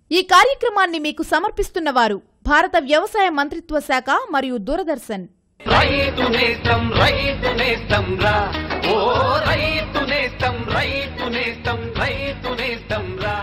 ఈ కార్యక్రమాన్ని మీకు సమర్పిస్తున్న వారు భారత వ్యవసాయ మంత్రిత్వ శాఖ మరియు దూరదర్శన్ రైతు నేస్తం రైతు నేస్తం రా ఓ రైతు నేస్తం రైతు నేస్తం రైతు నేస్తం రా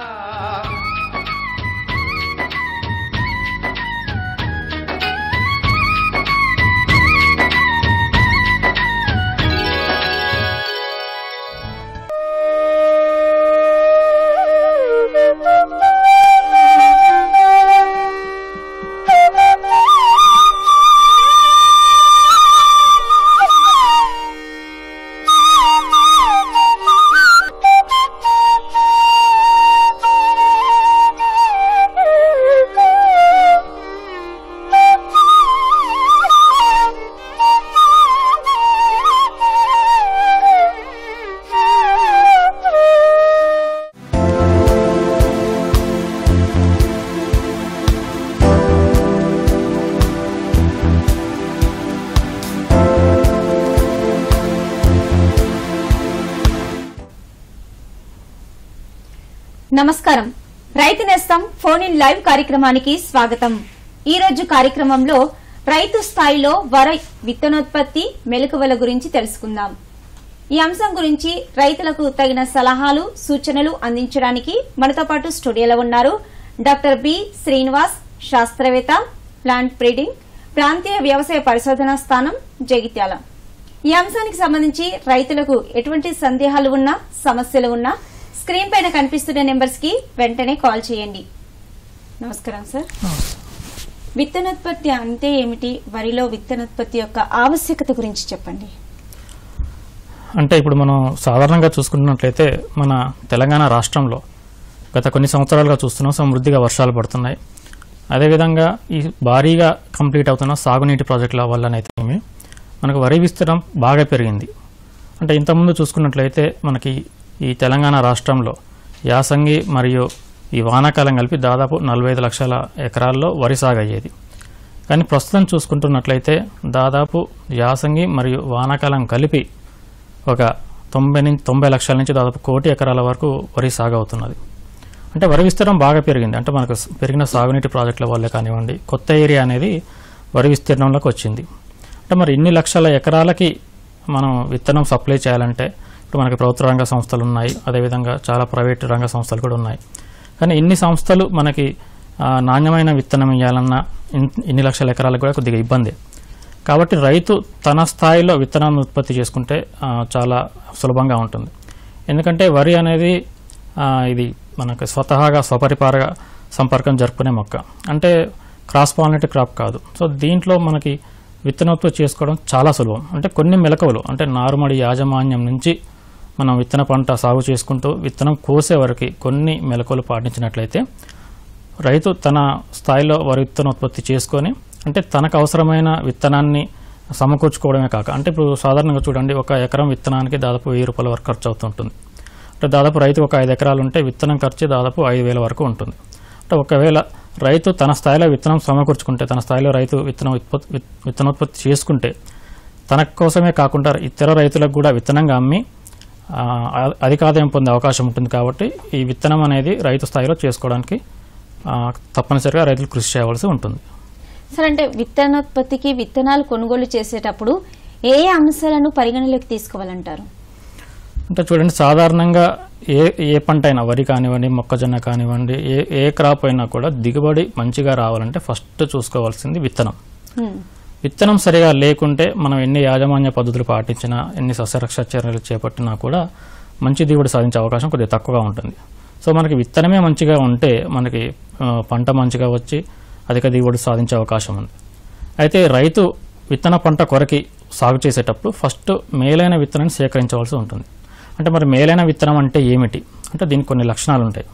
నమస్కారం రైతు నేస్తం ఫోన్ ఇన్ లైవ్ కార్యక్రమానికి స్వాగతం ఈ రోజు కార్యక్రమంలో రైతు స్థాయిలో వర విత్తనోత్పత్తి మెలకువల గురించి తెలుసుకుందాం ఈ అంశం గురించి రైతులకు తగిన సలహాలు సూచనలు అందించడానికి మనతో పాటు స్టూడియోలో ఉన్నారు డాక్టర్ బి శ్రీనివాస్ శాస్త్రవేత్త ప్లాంట్ బ్రీడింగ్ ప్రాంతీయ వ్యవసాయ పరిశోధనా స్థానం జగిత్యాల ఈ అంశానికి సంబంధించి రైతులకు ఎటువంటి సందేహాలు ఉన్నా సమస్యలు ఉన్నా స్క్రీన్ పైన కనిపిస్తున్న నెంబర్స్ కి వెంటనే కాల్ చేయండి నమస్కారం సార్ విత్తనోత్పత్తి అంటే ఏమిటి వరిలో విత్తనోత్పత్తి యొక్క ఆవశ్యకత గురించి చెప్పండి అంటే ఇప్పుడు మనం సాధారణంగా చూసుకున్నట్లయితే మన తెలంగాణ రాష్ట్రంలో గత కొన్ని సంవత్సరాలుగా చూస్తున్నాం సమృద్ధిగా వర్షాలు పడుతున్నాయి అదేవిధంగా ఈ భారీగా కంప్లీట్ అవుతున్న సాగునీటి ప్రాజెక్టుల వల్లనైతే మనకు వరి విస్తీర్ణం బాగా పెరిగింది అంటే ఇంతకుముందు చూసుకున్నట్లయితే మనకి ఈ తెలంగాణ రాష్ట్రంలో యాసంగి మరియు ఈ వానాకాలం కలిపి దాదాపు నలభై ఐదు లక్షల ఎకరాల్లో వరి సాగు అయ్యేది కానీ ప్రస్తుతం చూసుకుంటున్నట్లయితే దాదాపు యాసంగి మరియు వానాకాలం కలిపి ఒక తొంభై నుంచి తొంభై లక్షల నుంచి దాదాపు కోటి ఎకరాల వరకు వరి సాగు అవుతున్నది అంటే వరి విస్తీర్ణం బాగా పెరిగింది అంటే మనకు స- పెరిగిన సాగునీటి ప్రాజెక్టుల వల్లే కానివ్వండి కొత్త ఏరియా అనేది వరి విస్తీర్ణంలోకి వచ్చింది అంటే మరి ఇన్ని లక్షల ఎకరాలకి మనం విత్తనం సప్లై చేయాలంటే ఇప్పుడు మనకి ప్రభుత్వ రంగ సంస్థలు ఉన్నాయి అదేవిధంగా చాలా ప్రైవేట్ రంగ సంస్థలు కూడా ఉన్నాయి కానీ ఇన్ని సంస్థలు మనకి ఆ, నాణ్యమైన విత్తనం ఇవ్వాలన్నా ఇన్- ఇన్ని లక్షల ఎకరాలకు కూడా కొద్దిగా ఇబ్బంది కాబట్టి రైతు తన స్థాయిలో విత్తనాన్ని ఉత్పత్తి చేసుకుంటే ఆ, చాలా సులభంగా ఉంటుంది ఎందుకంటే వరి అనేది ఆ, ఇది మనకు స్వతహాగా స్వపరిపారగా సంపర్కం జరుపుకునే మొక్క అంటే క్రాస్ పాలినేటివ్ క్రాప్ కాదు సో దీంట్లో మనకి విత్తనోత్పత్తి చేసుకోవడం చాలా సులభం అంటే కొన్ని మెలకువలు అంటే నారుమడి యాజమాన్యం నుంచి మనం విత్తన పంట సాగు చేసుకుంటూ విత్తనం కోసే వరకు కొన్ని మెలకువలు పాటించినట్లయితే రైతు తన స్థాయిలో వరి విత్తనోత్పత్తి చేసుకొని అంటే తనకు అవసరమైన విత్తనాన్ని సమకూర్చుకోవడమే కాక అంటే ఇప్పుడు సాధారణంగా చూడండి ఒక ఎకరం విత్తనానికి దాదాపు వెయ్యి రూపాయల వరకు ఖర్చు అవుతుంటుంది అంటే దాదాపు రైతు ఒక ఐదు ఎకరాలు ఉంటే విత్తనం ఖర్చు దాదాపు ఐదు వేల వరకు ఉంటుంది అంటే ఒకవేళ రైతు తన స్థాయిలో విత్తనం సమకూర్చుకుంటే తన స్థాయిలో రైతు విత్తనం ఉత్పత్తి విత్- విత్తనోత్పత్తి చేసుకుంటే తన కోసమే కాకుండా ఇతర రైతులకు కూడా విత్తనంగా అమ్మి ఆ, అ- అధిక ఆదాయం పొందే అవకాశం ఉంటుంది కాబట్టి ఈ విత్తనం అనేది రైతు స్థాయిలో చేసుకోవడానికి ఆ, తప్పనిసరిగా రైతులు కృషి చేయవలసి ఉంటుంది సార్ అంటే విత్తనోత్పత్తికి విత్తనాలు కొనుగోలు చేసేటప్పుడు ఏ ఏ అంశాలను పరిగణలోకి తీసుకోవాలంటారు అంటే చూడండి సాధారణంగా ఏ ఏ పంట అయినా వరి కానివ్వండి మొక్కజొన్న కానివ్వండి ఏ ఏ క్రాప్ అయినా కూడా దిగుబడి మంచిగా రావాలంటే ఫస్ట్ చూసుకోవాల్సింది విత్తనం హ్మ్. విత్తనం సరిగా లేకుంటే మనం ఎన్ని యాజమాన్య పద్ధతులు పాటించినా ఎన్ని సస్యరక్ష చర్యలు చేపట్టినా కూడా మంచి దిగుబడి సాధించే అవకాశం కొద్దిగా తక్కువగా ఉంటుంది సో మనకి విత్తనమే మంచిగా ఉంటే మనకి ఆ, పంట మంచిగా వచ్చి అధిక దిగుబడి సాధించే అవకాశం ఉంది అయితే రైతు విత్తన పంట కొరకి సాగు చేసేటప్పుడు ఫస్ట్ మేలైన విత్తనాన్ని సేకరించవలసి ఉంటుంది అంటే మరి మేలైన విత్తనం అంటే ఏమిటి అంటే దీనికి కొన్ని లక్షణాలు ఉంటాయి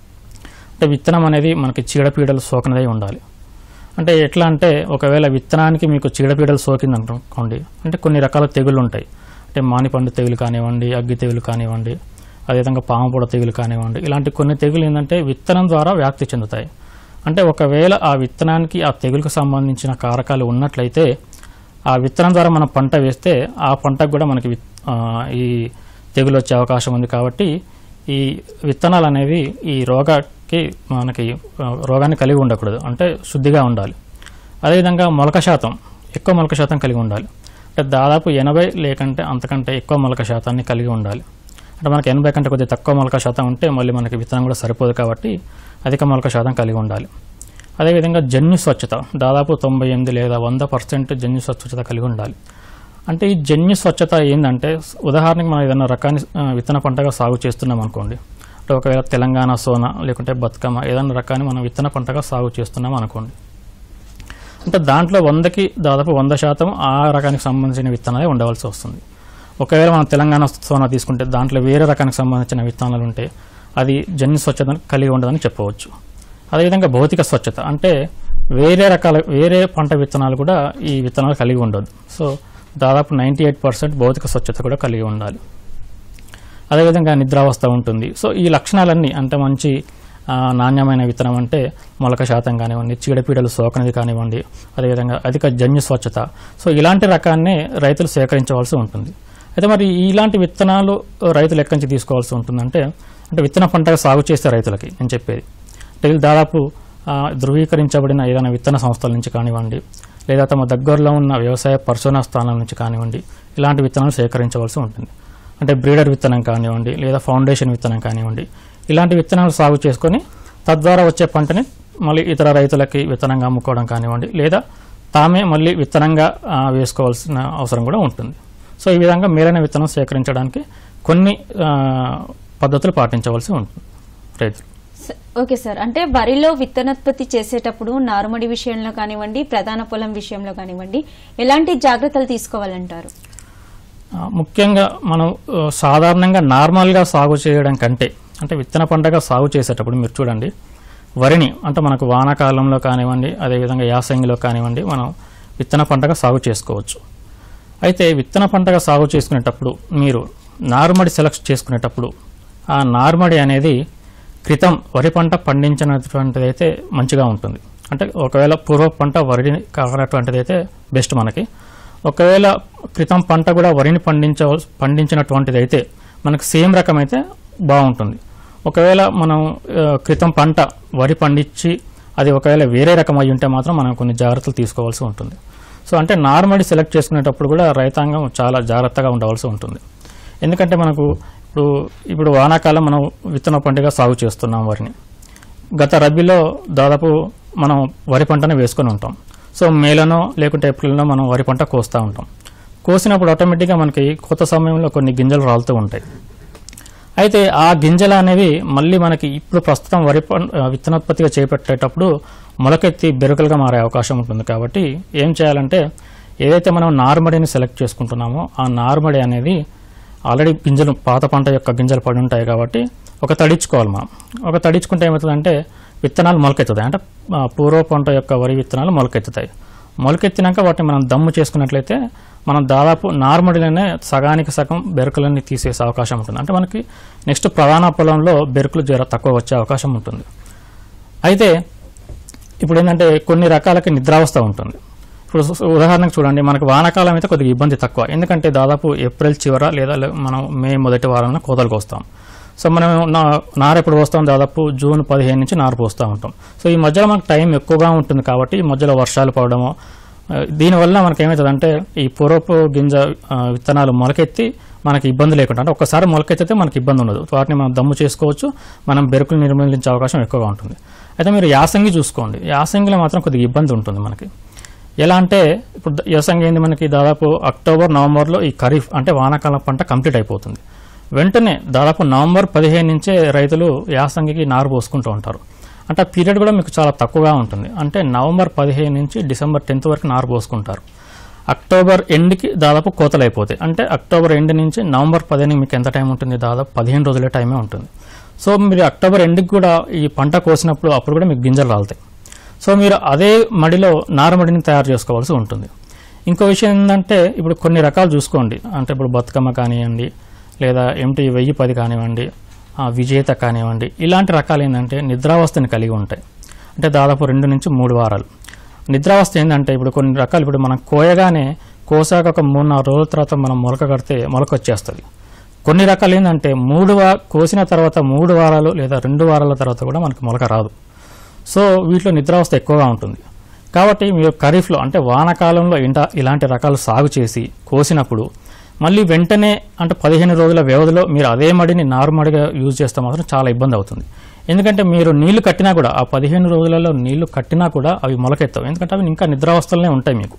అంటే విత్తనం అనేది మనకి చీడపీడలు సోకనదై ఉండాలి అంటే ఎట్లా అంటే ఒకవేళ విత్తనానికి మీకు చీడపీడలు సోకింది అనుకోండి అంటే కొన్ని రకాల తెగుళ్ళు ఉంటాయి అంటే మానిపండు తెగులు కానివ్వండి అగ్గి తెగులు కానివ్వండి అదేవిధంగా పాముపొడ తెగులు కానివ్వండి ఇలాంటి కొన్ని తెగులు ఏంటంటే విత్తనం ద్వారా వ్యాప్తి చెందుతాయి అంటే ఒకవేళ ఆ విత్తనానికి ఆ తెగులుకు సంబంధించిన కారకాలు ఉన్నట్లయితే ఆ విత్తనం ద్వారా మనం పంట వేస్తే ఆ పంటకు కూడా మనకి విత్- ఆ, ఈ తెగులు వచ్చే అవకాశం ఉంది కాబట్టి ఈ విత్తనాలు అనేవి ఈ రోగకి కి మనకి ఆ, రోగాన్ని కలిగి ఉండకూడదు అంటే శుద్ధిగా ఉండాలి అదేవిధంగా మొలక శాతం ఎక్కువ మొలక శాతం కలిగి ఉండాలి అంటే దాదాపు ఎనభై లేకంటే అంతకంటే ఎక్కువ మొలక శాతాన్ని కలిగి ఉండాలి అంటే మనకి ఎనభై కంటే కొద్దిగా తక్కువ మొలక శాతం ఉంటే మళ్ళీ మనకి విత్తనం కూడా సరిపోదు కాబట్టి అధిక మొలక శాతం కలిగి ఉండాలి అదేవిధంగా జన్యు స్వచ్ఛత దాదాపు తొంభై ఎనిమిది లేదా వంద పర్సెంట్ జన్యు స్వచ్ఛత కలిగి ఉండాలి అంటే ఈ జన్యు స్వచ్ఛత ఏంటంటే ఉదాహరణకి మనం ఏదైనా రకాన్ని ఆ, విత్తన పంటగా సాగు చేస్తున్నాం అనుకోండి అంటే ఒకవేళ తెలంగాణ సోన లేకుంటే బతుకమ్మ ఏదైనా రకాన్ని మనం విత్తన పంటగా సాగు చేస్తున్నాం అనుకోండి అంటే దాంట్లో వందకి దాదాపు వంద శాతం ఆ రకానికి సంబంధించిన విత్తనాలే ఉండవలసి వస్తుంది ఒకవేళ మనం తెలంగాణ సోనా తీసుకుంటే దాంట్లో వేరే రకానికి సంబంధించిన విత్తనాలు ఉంటే అది జన్యు స్వచ్ఛత కలిగి ఉండదని చెప్పవచ్చు అదేవిధంగా భౌతిక స్వచ్ఛత అంటే వేరే రకాల వేరే పంట విత్తనాలు కూడా ఈ విత్తనాలు కలిగి ఉండదు సో దాదాపు నైంటీ ఎయిట్ పర్సెంట్ భౌతిక స్వచ్ఛత కూడా కలిగి ఉండాలి అదేవిధంగా నిద్రావస్థ ఉంటుంది సో ఈ లక్షణాలన్నీ అంటే మంచి ఆ, నాణ్యమైన విత్తనం అంటే మొలక శాతం కానివ్వండి చీడపీడలు సోకనిది కానివ్వండి అదేవిధంగా అధిక జన్యు స్వచ్ఛత సో ఇలాంటి రకాన్నే రైతులు సేకరించవలసి ఉంటుంది అయితే మరి ఇలాంటి విత్తనాలు రైతులు ఎక్కడి నుంచి తీసుకోవాల్సి ఉంటుందంటే అంటే విత్తన పంటగా సాగు చేసే రైతులకి నేను చెప్పేది అంటే వీళ్ళు దాదాపు ఆ, ధృవీకరించబడిన ఏదైనా విత్తన సంస్థల నుంచి కానివ్వండి లేదా తమ దగ్గరలో ఉన్న వ్యవసాయ పరిశోధనా స్థానాల నుంచి కానివ్వండి ఇలాంటి విత్తనాలు సేకరించవలసి ఉంటుంది అంటే బ్రీడర్ విత్తనం కానివ్వండి లేదా ఫౌండేషన్ విత్తనం కానివ్వండి ఇలాంటి విత్తనాలు సాగు చేసుకొని తద్వారా వచ్చే పంటని మళ్ళీ ఇతర రైతులకి విత్తనంగా అమ్ముకోవడం కానివ్వండి లేదా తామే మళ్ళీ విత్తనంగా ఆ, వేసుకోవాల్సిన అవసరం కూడా ఉంటుంది సో ఈ విధంగా మేలైన విత్తనం సేకరించడానికి కొన్ని ఆ, పద్ధతులు పాటించవలసి ఉంటుంది రైతులు స- ఓకే సార్ అంటే వరిలో విత్తనోత్పత్తి చేసేటప్పుడు నారుమడి విషయంలో కానివ్వండి ప్రధాన పొలం విషయంలో కానివ్వండి ఎలాంటి జాగ్రత్తలు తీసుకోవాలంటారు ఆ, ముఖ్యంగా మనం ఆ, సాధారణంగా నార్మల్గా సాగు చేయడం కంటే అంటే విత్తన పంటగా సాగు చేసేటప్పుడు మీరు చూడండి వరిని అంటే మనకు వానాకాలంలో కానివ్వండి అదేవిధంగా యాసంగిలో కానివ్వండి మనం విత్తన పంటగా సాగు చేసుకోవచ్చు అయితే విత్తన పంటగా సాగు చేసుకునేటప్పుడు మీరు నారుమడి సెలెక్ట్ చేసుకునేటప్పుడు ఆ నారుమడి అనేది క్రితం వరి పంట పండించినటువంటిది అయితే మంచిగా ఉంటుంది అంటే ఒకవేళ పూర్వ పంట వరిని కానటువంటిది అయితే బెస్ట్ మనకి ఒకవేళ క్రితం పంట కూడా వరిని పండించ పండించినటువంటిది అయితే మనకు సేమ్ రకం అయితే బాగుంటుంది ఒకవేళ మనం ఆ, క్రితం పంట వరి పండించి అది ఒకవేళ వేరే రకం అయి ఉంటే మాత్రం మనం కొన్ని జాగ్రత్తలు తీసుకోవాల్సి ఉంటుంది సో అంటే నార్మల్లీ సెలెక్ట్ చేసుకునేటప్పుడు కూడా రైతాంగం చాలా జాగ్రత్తగా ఉండవలసి ఉంటుంది ఎందుకంటే మనకు ఇప్పుడు ఇప్పుడు వానాకాలం మనం విత్తన పంటగా సాగు చేస్తున్నాం వరిని గత రబీలో దాదాపు మనం వరి పంటను వేసుకొని ఉంటాం సో మేలనో లేకుంటే ఏప్రిల్నో మనం వరి పంట కోస్తూ ఉంటాం కోసినప్పుడు ఆటోమేటిక్గా మనకి కొత్త సమయంలో కొన్ని గింజలు రాలుతూ ఉంటాయి అయితే ఆ గింజలు అనేవి మళ్ళీ మనకి ఇప్పుడు ప్రస్తుతం వరి పం- ఆ, విత్తనోత్పత్తిగా చేపట్టేటప్పుడు మొలకెత్తి బెరుకలుగా మారే అవకాశం ఉంటుంది కాబట్టి ఏం చేయాలంటే ఏదైతే మనం నారుమడిని సెలెక్ట్ చేసుకుంటున్నామో ఆ నారుమడి అనేది ఆల్రెడీ గింజలు పాత పంట యొక్క గింజలు పడి ఉంటాయి కాబట్టి ఒక తడించుకోవాలి మనం ఒక తడించుకుంటే ఏమవుతుందంటే విత్తనాలు మొలకెత్తుతాయి అంటే ఆ, పూర్వ పంట యొక్క వరి విత్తనాలు మొలకెత్తుతాయి మొలకెత్తినాక వాటిని మనం దమ్ము చేసుకున్నట్లయితే మనం దాదాపు నార్మల్గానే సగానికి సగం బెరుకులన్నీ తీసేసే అవకాశం ఉంటుంది అంటే మనకి నెక్స్ట్ ప్రధాన పొలంలో బెరుకులు జర తక్కువ వచ్చే అవకాశం ఉంటుంది అయితే ఇప్పుడు ఏంటంటే కొన్ని రకాలకి నిద్రావస్థ ఉంటుంది ఇప్పుడు సు- ఉదాహరణకు చూడండి మనకు వానాకాలం అయితే కొద్దిగా ఇబ్బంది తక్కువ ఎందుకంటే దాదాపు ఏప్రిల్ చివర లేదా లే- మనం మే మొదటి వారంలో కోతలకు వస్తాం సో మనం నా- నారు ఎప్పుడు పోస్తాం దాదాపు జూన్ పదిహేను నుంచి నారు పోస్తూ ఉంటాం సో ఈ మధ్యలో మనకు టైం ఎక్కువగా ఉంటుంది కాబట్టి ఈ మధ్యలో వర్షాలు పడడము ఆ, దీనివల్ల మనకి ఏమవుతుందంటే ఈ పూర్వపు గింజ ఆ, విత్తనాలు మొలకెత్తి మనకి ఇబ్బంది లేకుండా అంటే ఒక్కసారి మొలకెత్తితే మనకి ఇబ్బంది ఉండదు వాటిని మనం దమ్ము చేసుకోవచ్చు మనం బెరుకులు నిర్మూలించే అవకాశం ఎక్కువగా ఉంటుంది అయితే మీరు యాసంగి చూసుకోండి యాసంగిలో మాత్రం కొద్దిగా ఇబ్బంది ఉంటుంది మనకి ఎలా అంటే ఇప్పుడు ద- యాసంగి ఏంది మనకి దాదాపు అక్టోబర్ నవంబర్లో ఈ ఖరీఫ్ అంటే వానాకాలం పంట కంప్లీట్ అయిపోతుంది వెంటనే దాదాపు నవంబర్ పదిహేను నుంచే రైతులు యాసంగికి నారు పోసుకుంటూ ఉంటారు అంటే ఆ పీరియడ్ కూడా మీకు చాలా తక్కువగా ఉంటుంది అంటే నవంబర్ పదిహేను నుంచి డిసెంబర్ టెన్త్ వరకు నారు పోసుకుంటారు అక్టోబర్ ఎండ్కి దాదాపు కోతలు అయిపోతాయి అంటే అక్టోబర్ ఎండ్ నుంచి నవంబర్ పదిహేను మీకు ఎంత టైం ఉంటుంది దాదాపు పదిహేను రోజుల టైమే ఉంటుంది సో మీరు అక్టోబర్ ఎండ్కి కూడా ఈ పంట కోసినప్పుడు అప్పుడు కూడా మీకు గింజలు రాలుతాయి సో మీరు అదే మడిలో నారుమడిని తయారు చేసుకోవాల్సి ఉంటుంది ఇంకో విషయం ఏంటంటే ఇప్పుడు కొన్ని రకాలు చూసుకోండి అంటే ఇప్పుడు బతుకమ్మ కానివ్వండి లేదా ఎంటీ వెయ్యి పది కానివ్వండి ఆ, విజేత కానివ్వండి ఇలాంటి రకాలు ఏంటంటే నిద్రావస్థని కలిగి ఉంటాయి అంటే దాదాపు రెండు నుంచి మూడు వారాలు నిద్రావస్థ ఏంటంటే ఇప్పుడు కొన్ని రకాలు ఇప్పుడు మనం కోయగానే కోసాక ఒక మూడు నాలుగు రోజుల తర్వాత మనం మొలక కడితే మొలక వచ్చేస్తుంది కొన్ని రకాలు ఏంటంటే మూడు వా కోసిన తర్వాత మూడు వారాలు లేదా రెండు వారాల తర్వాత కూడా మనకి మొలక రాదు సో వీటిలో నిద్రావస్థ ఎక్కువగా ఉంటుంది కాబట్టి మీరు ఖరీఫ్లో అంటే వానాకాలంలో ఇంట ఇలాంటి రకాలు సాగు చేసి కోసినప్పుడు మళ్ళీ వెంటనే అంటే పదిహేను రోజుల వ్యవధిలో మీరు అదే మడిని నారుమడిగా యూజ్ చేస్తే మాత్రం చాలా ఇబ్బంది అవుతుంది ఎందుకంటే మీరు నీళ్లు కట్టినా కూడా ఆ పదిహేను రోజులలో నీళ్లు కట్టినా కూడా అవి మొలకెత్తవు ఎందుకంటే అవి ఇంకా నిద్రావస్థలోనే ఉంటాయి మీకు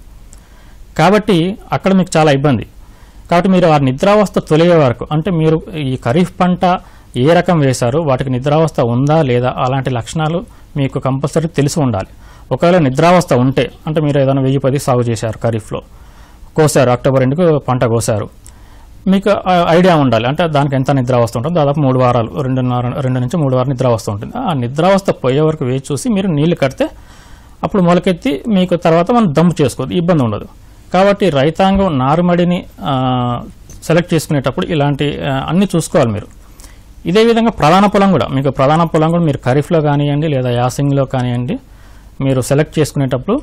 కాబట్టి అక్కడ మీకు చాలా ఇబ్బంది కాబట్టి మీరు ఆ నిద్రావస్థ తొలిగే వరకు అంటే మీరు ఈ ఖరీఫ్ పంట ఏ రకం వేశారో వాటికి నిద్రావస్థ ఉందా లేదా అలాంటి లక్షణాలు మీకు కంపల్సరీ తెలిసి ఉండాలి ఒకవేళ నిద్రావస్థ ఉంటే అంటే మీరు ఏదైనా వెయ్యి పది సాగు చేశారు ఖరీఫ్లో కోసారు అక్టోబర్ ఎండుకు పంట కోసారు మీకు ఆ ఐడియా ఉండాలి అంటే దానికి ఎంత నిద్రావస్థ ఉంటుంది దాదాపు మూడు వారాలు రెండున్నర రెండు నుంచి మూడు వారాలు నిద్రావస్థ ఉంటుంది ఆ నిద్రావస్థ పోయే వరకు వేచి చూసి మీరు నీళ్లు కడితే అప్పుడు మొలకెత్తి మీకు తర్వాత మనం దమ్ము చేసుకోవద్దు ఇబ్బంది ఉండదు కాబట్టి రైతాంగం నారుమడిని ఆ, సెలెక్ట్ చేసుకునేటప్పుడు ఇలాంటి ఆ, అన్ని చూసుకోవాలి మీరు ఇదే విధంగా ప్రధాన పొలం కూడా మీకు ప్రధాన పొలం కూడా మీరు ఖరీఫ్లో కానివ్వండి లేదా యాసింగ్లో కానివ్వండి మీరు సెలెక్ట్ చేసుకునేటప్పుడు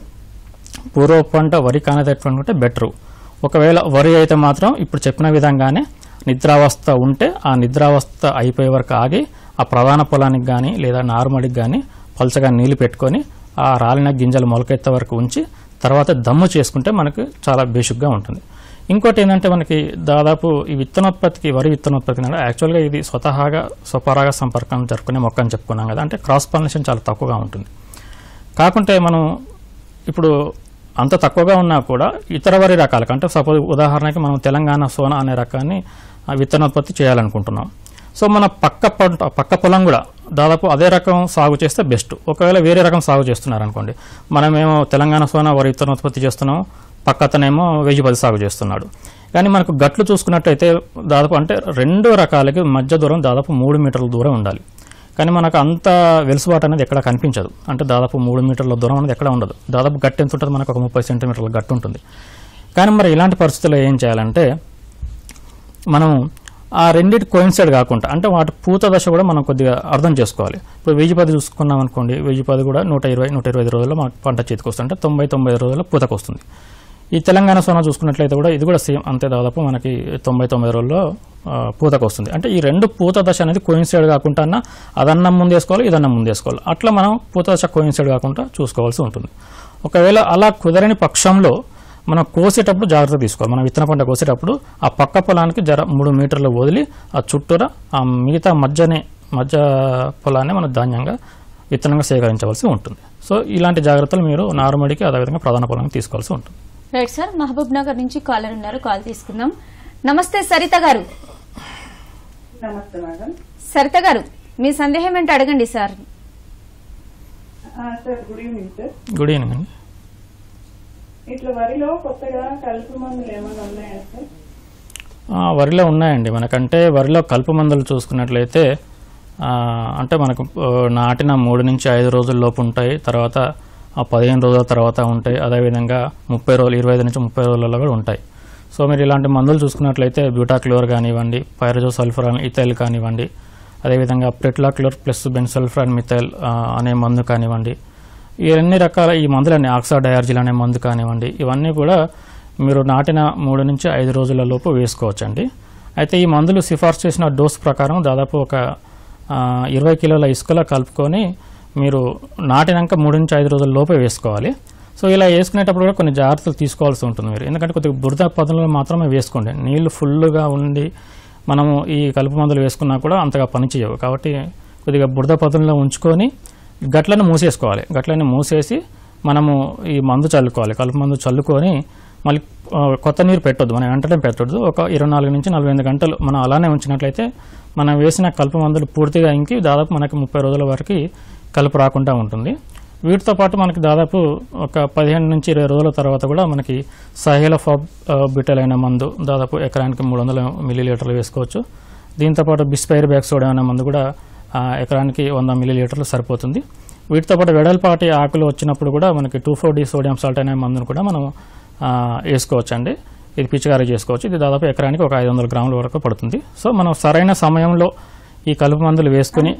పూర్వ పంట వరి కానేటటువంటి బెటరు ఒకవేళ వరి అయితే మాత్రం ఇప్పుడు చెప్పిన విధంగానే నిద్రావస్థ ఉంటే ఆ నిద్రావస్థ అయిపోయే వరకు ఆగి ఆ ప్రధాన పొలానికి కానీ లేదా నారుమడికి కానీ పలచగా నీళ్లు పెట్టుకొని ఆ రాలిన గింజలు మొలకెత్తే వరకు ఉంచి తర్వాత దమ్ము చేసుకుంటే మనకు చాలా బేసిక్గా ఉంటుంది ఇంకోటి ఏంటంటే మనకి దాదాపు ఈ విత్తనోత్పత్తికి వరి విత్తనోత్పత్తి అంటే యాక్చువల్గా ఇది స్వతహాగా స్వపరాగ సంపర్కం జరుపుకునే మొక్క అని చెప్పుకున్నాం కదా అంటే క్రాస్ పాలినేషన్ చాలా తక్కువగా ఉంటుంది కాకుంటే మనం ఇప్పుడు అంత తక్కువగా ఉన్నా కూడా ఇతర వరి రకాలకు అంటే సపోజ్ ఉదాహరణకి మనం తెలంగాణ సోనా అనే రకాన్ని ఆ, విత్తనోత్పత్తి చేయాలనుకుంటున్నాం సో మన పక్క పంట పక్క పొలం కూడా దాదాపు అదే రకం సాగు చేస్తే బెస్ట్ ఒకవేళ వేరే రకం సాగు చేస్తున్నారు అనుకోండి మనమేమో తెలంగాణ సోనా వరి విత్తనోత్పత్తి చేస్తున్నాం పక్కతనేమో వెయ్యి పది సాగు చేస్తున్నాడు కానీ మనకు గట్లు చూసుకున్నట్టయితే దాదాపు అంటే రెండు రకాలకి మధ్య దూరం దాదాపు మూడు మీటర్ల దూరం ఉండాలి కానీ మనకు అంత వెలుసుబాటు అనేది ఎక్కడ కనిపించదు అంటే దాదాపు మూడు మీటర్ల దూరం అనేది ఎక్కడ ఉండదు దాదాపు గట్టి ఎంత ఉంటుంది మనకు ఒక ముప్పై సెంటీమీటర్ల గట్టు ఉంటుంది కానీ మరి ఇలాంటి పరిస్థితుల్లో ఏం చేయాలంటే మనం ఆ రెండింటి కోయిన్సైడ్ కాకుండా అంటే వాటి పూత దశ కూడా మనం కొద్దిగా అర్థం చేసుకోవాలి ఇప్పుడు వెయ్యి పది చూసుకున్నాం అనుకోండి వెయ్యి పది కూడా నూట ఇరవై నూట ఇరవై ఐదు రోజుల్లో మనకు పంట చేతికి వస్తుంది అంటే తొంభై తొంభై ఐదు రోజుల్లో పూతకు వస్తుంది ఈ తెలంగాణ సోనా చూసుకున్నట్లయితే కూడా ఇది కూడా సేమ్ అంతే దాదాపు మనకి తొంభై తొంభై రోజుల్లో ఆ, పూతకు వస్తుంది అంటే ఈ రెండు పూత దశ అనేది కోయిన్సైడ్ కాకుండా అదన్నం ముందేసుకోవాలి ఇదన్నం ముందేసుకోవాలి అట్లా మనం పూత దశ కోయిన్సైడ్ కాకుండా చూసుకోవాల్సి ఉంటుంది ఒకవేళ అలా కుదరని పక్షంలో మనం కోసేటప్పుడు జాగ్రత్త తీసుకోవాలి మనం విత్తన పంట కోసేటప్పుడు ఆ పక్క పొలానికి జర మూడు మీటర్లు వదిలి ఆ చుట్టూరా ఆ మిగతా మధ్యనే మధ్య పొలాన్ని మనం ధాన్యంగా విత్తనంగా సేకరించవలసి ఉంటుంది సో ఇలాంటి జాగ్రత్తలు మీరు నారుమడికి అదేవిధంగా ప్రధాన పొలానికి తీసుకోవాల్సి ఉంటుంది రైట్ సార్ మహబూబ్ నగర్ నుంచి కాలర్ ఉన్నారు కాల్ తీసుకుందాం నమస్తే సరిత గారు నమస్తే మేడం సరిత గారు మీ సందేహం ఏంటో అడగండి సార్ ఆ, sir good evening sir good evening అండి ఇట్లా వరిలో కొత్తగా కలుపు మందులు ఏమైనా ఉన్నాయా సార్ ఆ, వరిలో ఉన్నాయండి మనకంటే వరిలో కలుపు మందులు చూసుకున్నట్లయితే ఆ, అంటే మనకు ఆ, నాటిన మూడు నుంచి ఐదు రోజుల లోపు ఉంటాయి తర్వాత ఆ పదిహేను రోజుల తర్వాత ఉంటాయి అదేవిధంగా ముప్పై రోజులు ఇరవై ఐదు నుంచి ముప్పై రోజులలో కూడా ఉంటాయి సో మీరు ఇలాంటి మందులు చూసుకున్నట్లయితే బ్యూటాక్లోర్ కానివ్వండి పైరజో సల్ఫరాన్ ఇథైల్ కానివ్వండి అదేవిధంగా ప్రెట్లాక్లోర్ ప్లస్ బెన్సల్ఫరాన్ మిథైల్ ఆ, అనే మందు కానివ్వండి ఈ అన్ని రకాల ఈ మందులన్నీ ఆక్సాడయార్జిల్ అనే మందు కానివ్వండి ఇవన్నీ కూడా మీరు నాటిన మూడు నుంచి ఐదు రోజుల లోపు వేసుకోవచ్చండి అయితే ఈ మందులు సిఫార్సు చేసిన డోస్ ప్రకారం దాదాపు ఒక ఆ, ఇరవై కిలోల ఇసుకలో కలుపుకొని మీరు నాటినాక మూడు నుంచి ఐదు రోజుల లోపే వేసుకోవాలి సో ఇలా వేసుకునేటప్పుడు కూడా కొన్ని జాగ్రత్తలు తీసుకోవాల్సి ఉంటుంది మీరు ఎందుకంటే కొద్దిగా బురద పదులు మాత్రమే వేసుకోండి నీళ్లు ఫుల్గా ఉండి మనము ఈ కలుపు మందులు వేసుకున్నా కూడా అంతగా పనిచేయవు కాబట్టి కొద్దిగా బురద పదుల్లో ఉంచుకొని గట్లను మూసేసుకోవాలి గట్లని మూసేసి మనము ఈ మందు చల్లుకోవాలి కలుపు మందు చల్లుకొని మళ్ళీ ఆ, కొత్త నీరు పెట్టొద్దు మనం వెంటనే పెట్టొద్దు ఒక ఇరవై నాలుగు నుంచి నలభై ఎనిమిది గంటలు మనం అలానే ఉంచినట్లయితే మనం వేసిన కలుపు మందులు పూర్తిగా ఇంకి దాదాపు మనకి ముప్పై రోజుల వరకు కలుపు రాకుండా ఉంటుంది వీటితో పాటు మనకి దాదాపు ఒక పదిహేను నుంచి ఇరవై రోజుల తర్వాత కూడా మనకి సహేల ఫాబ్ బిటల్ అయిన మందు దాదాపు ఎకరానికి మూడు వందల మిల్లీ లీటర్లు వేసుకోవచ్చు దీంతో పాటు బిస్పైర్ బ్యాక్ సోడా అనే మందు కూడా ఆ, ఎకరానికి వంద మిల్లీ లీటర్లు సరిపోతుంది వీటితో పాటు వెడల్పాటి ఆకులు వచ్చినప్పుడు కూడా మనకి two four D sodium salt అనే మందును కూడా మనం ఆ, వేసుకోవచ్చండి ఇది పిచికారీ చేసుకోవచ్చు ఇది దాదాపు ఎకరానికి ఒక ఐదు వందల గ్రాముల వరకు పడుతుంది సో మనం సరైన సమయంలో ఈ కలుపు మందులు వేసుకుని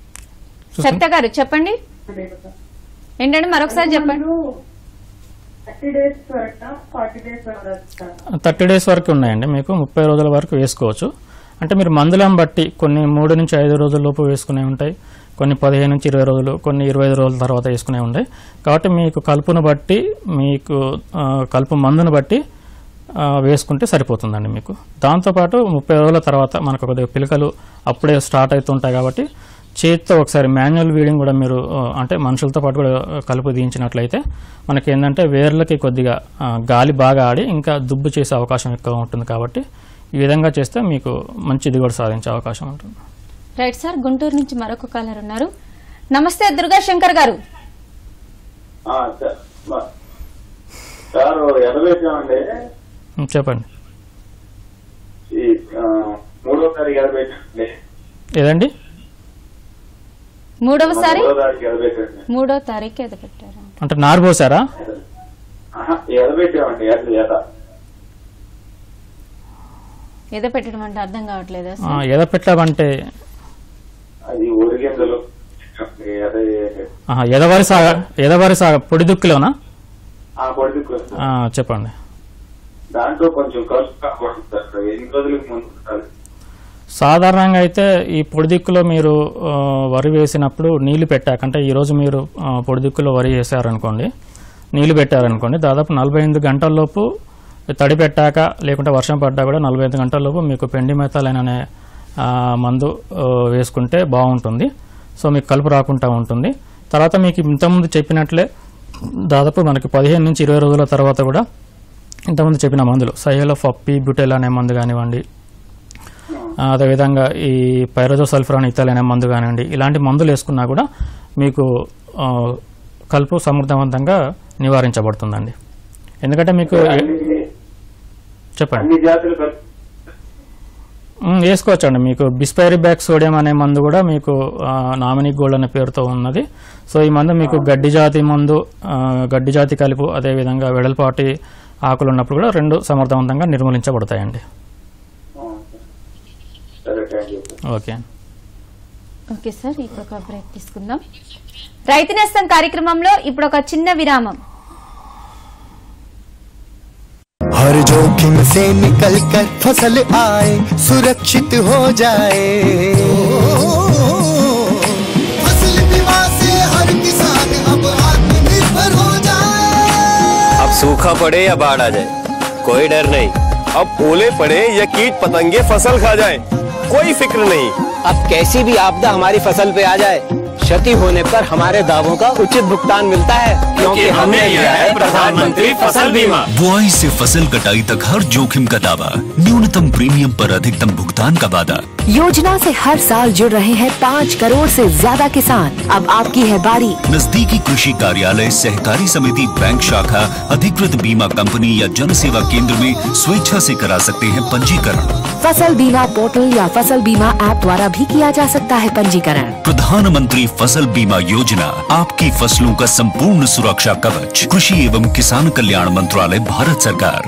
సరిత గారు చెప్పండి ఏంటంటే మరొకసారి చెప్పండి మందులు థర్టీ డేస్ వరకు ఫార్టీ డేస్ వరకు థర్టీ డేస్ వరకు ఉన్నాయండి మీకు ముప్పై రోజుల వరకు వేసుకోవచ్చు అంటే మీరు మందులను బట్టి కొన్ని మూడు నుంచి ఐదు రోజుల లోపు వేసుకునే ఉంటాయి కొన్ని పదిహేను నుంచి ఇరవై రోజులు కొన్ని ఇరవై ఐదు రోజుల తర్వాత వేసుకునే ఉంటాయి కాబట్టి మీకు కలుపును బట్టి మీకు ఆ, కలుపు మందును బట్టి ఆ, వేసుకుంటే సరిపోతుందండి మీకు దాంతోపాటు ముప్పై రోజుల తర్వాత మనకు కొద్దిగా పిలకలు అప్పుడే స్టార్ట్ అవుతుంటాయి కాబట్టి చేతితో ఒకసారి మాన్యువల్ వీడింగ్ కూడా మీరు ఆ, అంటే మనుషులతో పాటు కూడా కలుపు దించినట్లయితే మనకి ఏంటంటే వేర్లకి కొద్దిగా ఆ, గాలి బాగా ఆడి ఇంకా దుబ్బు చేసే అవకాశం ఎక్కువ ఉంటుంది కాబట్టి ఈ విధంగా చేస్తే మీకు మంచి దిగుబడి సాధించే అవకాశం ఉంటుంది రైట్ సార్ గుంటూరు నుంచి మరొక కాలర్ ఉన్నారు నమస్తే దుర్గా శంకర్ గారు ఆ, సార్ మా- సార్ ఎదవేసామండి ఉం, చెప్పండి ఈ ఆ, మూడో తారీఖు ఎదవేసండి మూడవసారి ఏదండి మూడో తారీఖు ఎదవేసండి మూడో తారీఖు ఎద పెట్టారు అంటే నారు పోసారా ఎదవేసామండి ఎద ఎద ఎద పెట్టడం అంటే అర్థం కావట్లేదా ఆ, సార్ ఎద పెట్టామంటే అది ఊరిగింజలు ఎద ఆహా, ఎదవారి సాగ ఎదవారి సాగ పొడి దుక్కులోనా ఆ పొడికి ఆ, చెప్పండి దాంట్లో కొంచెం ఖర్చు కాకూడదు సార్ ఎన్ని రోజులకు ముందు ఉండాలి? సాధారణంగా అయితే ఈ పొడిదిక్కులో మీరు ఆ, వరి వేసినప్పుడు నీళ్లు పెట్టాక అంటే ఈరోజు మీరు ఆ, పొడిదిక్కులో వరి వేసారనుకోండి నీళ్లు పెట్టారనుకోండి దాదాపు నలభై ఎనిమిది గంటల్లోపు తడి పెట్టాక లేకుంటే వర్షం పడ్డా కూడా నలభై ఐదు గంటల్లోపు మీకు పెండి మెథాలైన్ అనే ఆ, మందు ఆ, వేసుకుంటే బాగుంటుంది సో మీకు కలుపు రాకుండా ఉంటుంది తర్వాత మీకు ఇంతకుముందు చెప్పినట్లే దాదాపు మనకి పదిహేను నుంచి ఇరవై రోజుల తర్వాత కూడా ఇంతకుముందు చెప్పిన మందులు సైహలో ఫప్పి బ్యూటెల్ అనే మందు కానివ్వండి ఆ, అదేవిధంగా ఈ పైరజో సల్ఫరాన్ ఇతల్ అనే మందు కానివ్వండి ఇలాంటి మందులు వేసుకున్నా కూడా మీకు ఆ, కలుపు సమర్థవంతంగా నివారించబడుతుందండి ఎందుకంటే మీకు అన్ని చెప్పండి అన్ని జాతులు ఖర్చు ఉమ్, వేసుకోవచ్చండి మీకు బిస్పైరిబ్యాక్ సోడియం అనే మందు కూడా మీకు ఆ, నామినీ గోల్డ్ అనే పేరుతో ఉన్నది సో ఈ మందు మీకు గడ్డి జాతి మందు ఆ, గడ్డి జాతి కలుపు అదేవిధంగా వెడల్పాటి ఆకులు ఉన్నప్పుడు కూడా రెండు సమర్థవంతంగా నిర్మూలించబడతాయండి సరే thank you sir okay okay sir ఇప్పుడు ఒక బ్రేక్ తీసుకుందాం రైతు నేస్తం కార్యక్రమంలో ఇప్పుడు ఒక చిన్న విరామం हर जोखिम से निकल कर फसल आए सुरक्षित हो जाए फसल बीमा से हर किसान अब आत्मनिर्भर हो जाए अब सूखा पड़े या बाढ़ आ जाए कोई डर नहीं अब ओले पड़े या कीट पतंगे फसल खा जाए कोई फिक्र नहीं अब कैसी भी आपदा हमारी फसल पे आ जाए क्षति होने पर हमारे दावों का उचित भुगतान मिलता है क्योंकि हमने लिया है प्रधानमंत्री फसल बीमा बुआई से फसल कटाई तक हर जोखिम का दावा न्यूनतम प्रीमियम पर अधिकतम भुगतान का वादा योजना से हर साल जुड़ रहे हैं पाँच करोड़ से ज्यादा किसान अब आपकी है बारी नजदीकी कृषि कार्यालय सहकारी समिति बैंक शाखा अधिकृत बीमा कंपनी या जन सेवा केंद्र में स्वेच्छा से करा सकते हैं पंजीकरण फसल बीमा पोर्टल या फसल बीमा ऐप द्वारा भी किया जा सकता है पंजीकरण प्रधानमंत्री फसल बीमा योजना आपकी फसलों का संपूर्ण सुरक्षा कवच कृषि एवं किसान कल्याण मंत्रालय भारत सरकार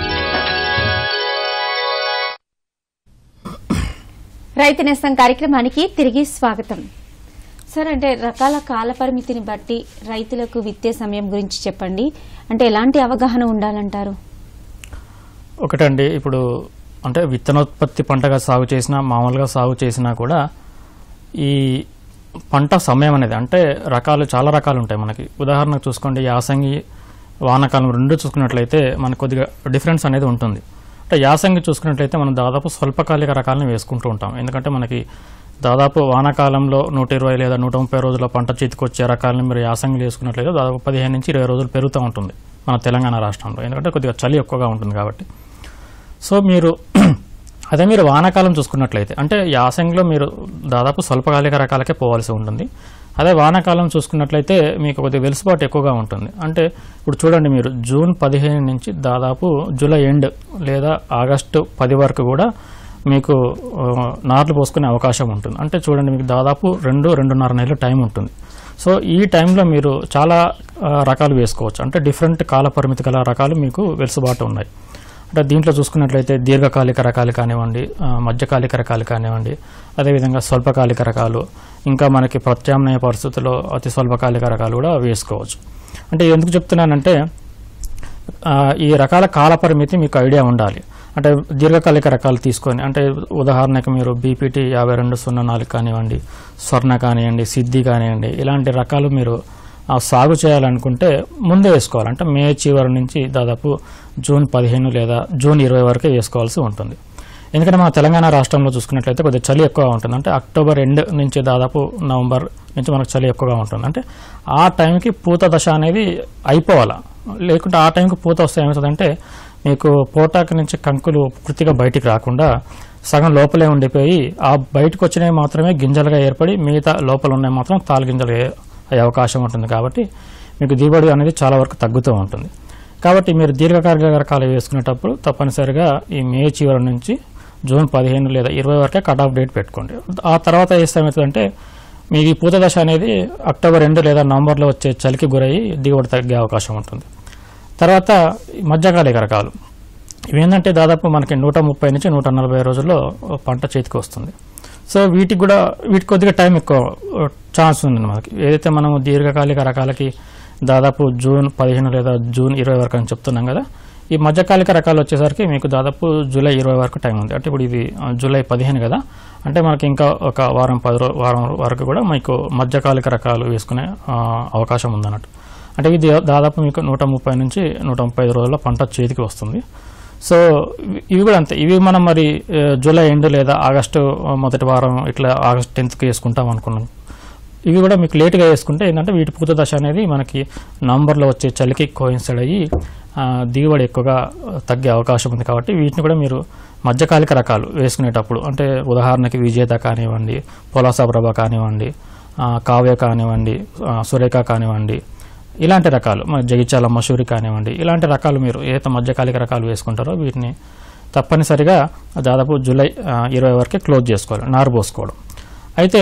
రైతు నేస్తం కార్యక్రమానికి తిరిగి స్వాగతం సార్ అంటే రకాల కాల పరిమితిని బట్టి రైతులకు విత్తే సమయం గురించి చెప్పండి అంటే ఎలాంటి అవగాహన ఉండాలంటారు ఒకటండి ఇప్పుడు అంటే విత్తనోత్పత్తి పంటగా సాగు చేసినా మామూలుగా సాగు చేసినా కూడా ఈ పంట సమయం అనేది అంటే రకాలు చాలా రకాలు ఉంటాయి మనకి ఉదాహరణకు చూసుకోండి యాసంగి వానాకాలం రెండు చూసుకున్నట్లయితే మనకు కొద్దిగా డిఫరెన్స్ అనేది ఉంటుంది అంటే యాసంగి చూసుకున్నట్లయితే మనం దాదాపు స్వల్పకాలిక రకాలను వేసుకుంటూ ఉంటాం ఎందుకంటే మనకి దాదాపు వానాకాలంలో నూట ఇరవై లేదా నూట ముప్పై రోజుల పంట చేతికొచ్చే రకాలను మీరు యాసంగిలో వేసుకున్నట్లయితే దాదాపు పదిహేను నుంచి ఇరవై రోజులు పెరుగుతూ ఉంటుంది మన తెలంగాణ రాష్ట్రంలో ఎందుకంటే కొద్దిగా చలి ఎక్కువగా ఉంటుంది కాబట్టి సో మీరు అదే మీరు వానాకాలం చూసుకున్నట్లయితే అంటే యాసంగిలో మీరు దాదాపు స్వల్పకాలిక రకాలకే పోవాల్సి ఉంటుంది అదే వానాకాలం చూసుకున్నట్లయితే మీకు కొద్దిగా వెలుసుబాటు ఎక్కువగా ఉంటుంది అంటే ఇప్పుడు చూడండి మీరు జూన్ పదిహేను నుంచి దాదాపు జూలై ఎండ్ లేదా ఆగస్టు పది వరకు కూడా మీకు ఆ, నార్లు పోసుకునే అవకాశం ఉంటుంది అంటే చూడండి మీకు దాదాపు రెండు రెండున్నర నెలలు టైం ఉంటుంది సో ఈ టైంలో మీరు చాలా ఆ, రకాలు వేసుకోవచ్చు అంటే డిఫరెంట్ కాల పరిమితి గల రకాలు మీకు వెలుసుబాటు ఉన్నాయి అంటే దీంట్లో చూసుకున్నట్లయితే దీర్ఘకాలిక రకాలు కానివ్వండి ఆ, మధ్యకాలిక రకాలు కానివ్వండి అదేవిధంగా స్వల్పకాలిక రకాలు ఇంకా మనకి ప్రత్యామ్నాయ పరిస్థితుల్లో అతి స్వల్పకాలిక రకాలు కూడా వేసుకోవచ్చు అంటే ఎందుకు చెప్తున్నానంటే ఆ, ఈ రకాల కాల పరిమితి మీకు ఐడియా ఉండాలి అంటే దీర్ఘకాలిక రకాలు తీసుకొని అంటే ఉదాహరణకు మీరు బీపీటీ యాభై రెండు సున్నా నాలుగు కానివ్వండి స్వర్ణ కానివ్వండి సిద్ధి కానివ్వండి ఇలాంటి రకాలు మీరు ఆ, సాగు చేయాలనుకుంటే ముందే వేసుకోవాలి అంటే మే చివరి నుంచి దాదాపు జూన్ పదిహేను లేదా జూన్ ఇరవై వరకే వేసుకోవాల్సి ఉంటుంది ఎందుకంటే మన తెలంగాణ రాష్ట్రంలో చూసుకున్నట్లయితే కొద్దిగా చలి ఎక్కువగా ఉంటుంది అంటే అక్టోబర్ ఎండ్ నుంచి దాదాపు నవంబర్ నుంచి మనకు చలి ఎక్కువగా ఉంటుంది అంటే ఆ టైంకి పూత దశ అనేది అయిపోవాలా లేకుంటే ఆ టైంకి పూత వస్తే ఏమవుతుందంటే మీకు పోటాకు నుంచి కంకులు పూర్తిగా బయటికి రాకుండా సగం లోపలే ఉండిపోయి ఆ బయటకు వచ్చినవి మాత్రమే గింజలుగా ఏర్పడి మిగతా లోపల ఉన్నవి మాత్రం తాలు గింజలు అయ్యే అయ్యే అవకాశం ఉంటుంది కాబట్టి మీకు దిగుబడి అనేది చాలా వరకు తగ్గుతూ ఉంటుంది కాబట్టి మీరు దీర్ఘకాలిక రకాలు వేసుకునేటప్పుడు తప్పనిసరిగా ఈ మే చివరి నుంచి జూన్ పదిహేను లేదా ఇరవై వరకే కట్ ఆఫ్ డేట్ పెట్టుకోండి ఆ తర్వాత వేస్తే ఏమవుతుందంటే మీకు ఈ పూత దశ అనేది అక్టోబర్ రెండు లేదా నవంబర్లో వచ్చే చలికి గురయ్యి దిగుబడి తగ్గే అవకాశం ఉంటుంది తర్వాత ఈ మధ్యకాలిక రకాలు ఇవేంటంటే దాదాపు మనకి నూట ముప్పై నుంచి నూట నలభై రోజుల్లో పంట చేతికి వస్తుంది సో వీటికి కూడా వీటికి కొద్దిగా టైం ఎక్కువ ఛాన్స్ ఉంది మనకి ఏదైతే మనం దీర్ఘకాలిక రకాలకి దాదాపు జూన్ పదిహేను లేదా జూన్ ఇరవై వరకు అని చెప్తున్నాం కదా ఈ మధ్యకాలిక రకాలు వచ్చేసరికి మీకు దాదాపు జూలై ఇరవై వరకు టైం ఉంది అంటే ఇప్పుడు ఇది ఆ, జూలై పదిహేను కదా అంటే మనకి ఇంకా ఒక వారం పది రో వారం వరకు కూడా మీకు మధ్యకాలిక రకాలు వేసుకునే ఆ, అవకాశం ఉందన్నట్టు అంటే ఇది దాదాపు మీకు నూట ముప్పై నుంచి నూట ముప్పై ఐదు రోజుల్లో పంట చేతికి వస్తుంది సో ఇవి- ఇవి కూడా అంతే ఇవి మనం మరి ఆ, జూలై ఎండ్ లేదా ఆగస్టు మొదటి వారం ఇట్లా ఆగస్ట్ టెన్త్కి వేసుకుంటాం అనుకున్నాం ఇవి కూడా మీకు లేట్గా వేసుకుంటే ఏంటంటే వీటి పూత దశ అనేది మనకి నవంబర్లో వచ్చే చలికి కోయిన్సైడ్ అయ్యి ఆ, దిగుబడి ఎక్కువగా తగ్గే అవకాశం ఉంది కాబట్టి వీటిని కూడా మీరు మధ్యకాలిక రకాలు వేసుకునేటప్పుడు అంటే ఉదాహరణకి విజేత కానివ్వండి పొలాసా ప్రభ కానివ్వండి ఆ, కావ్య కానివ్వండి ఆ, సురేఖ కానివ్వండి ఇలాంటి రకాలు మన జగిత్యాల మసూరి కానివ్వండి ఇలాంటి రకాలు మీరు ఏదైతే మధ్యకాలిక రకాలు వేసుకుంటారో వీటిని తప్పనిసరిగా దాదాపు జూలై ఆ, ఇరవై వరకే క్లోజ్ చేసుకోవాలి నారు పోసుకోవడం అయితే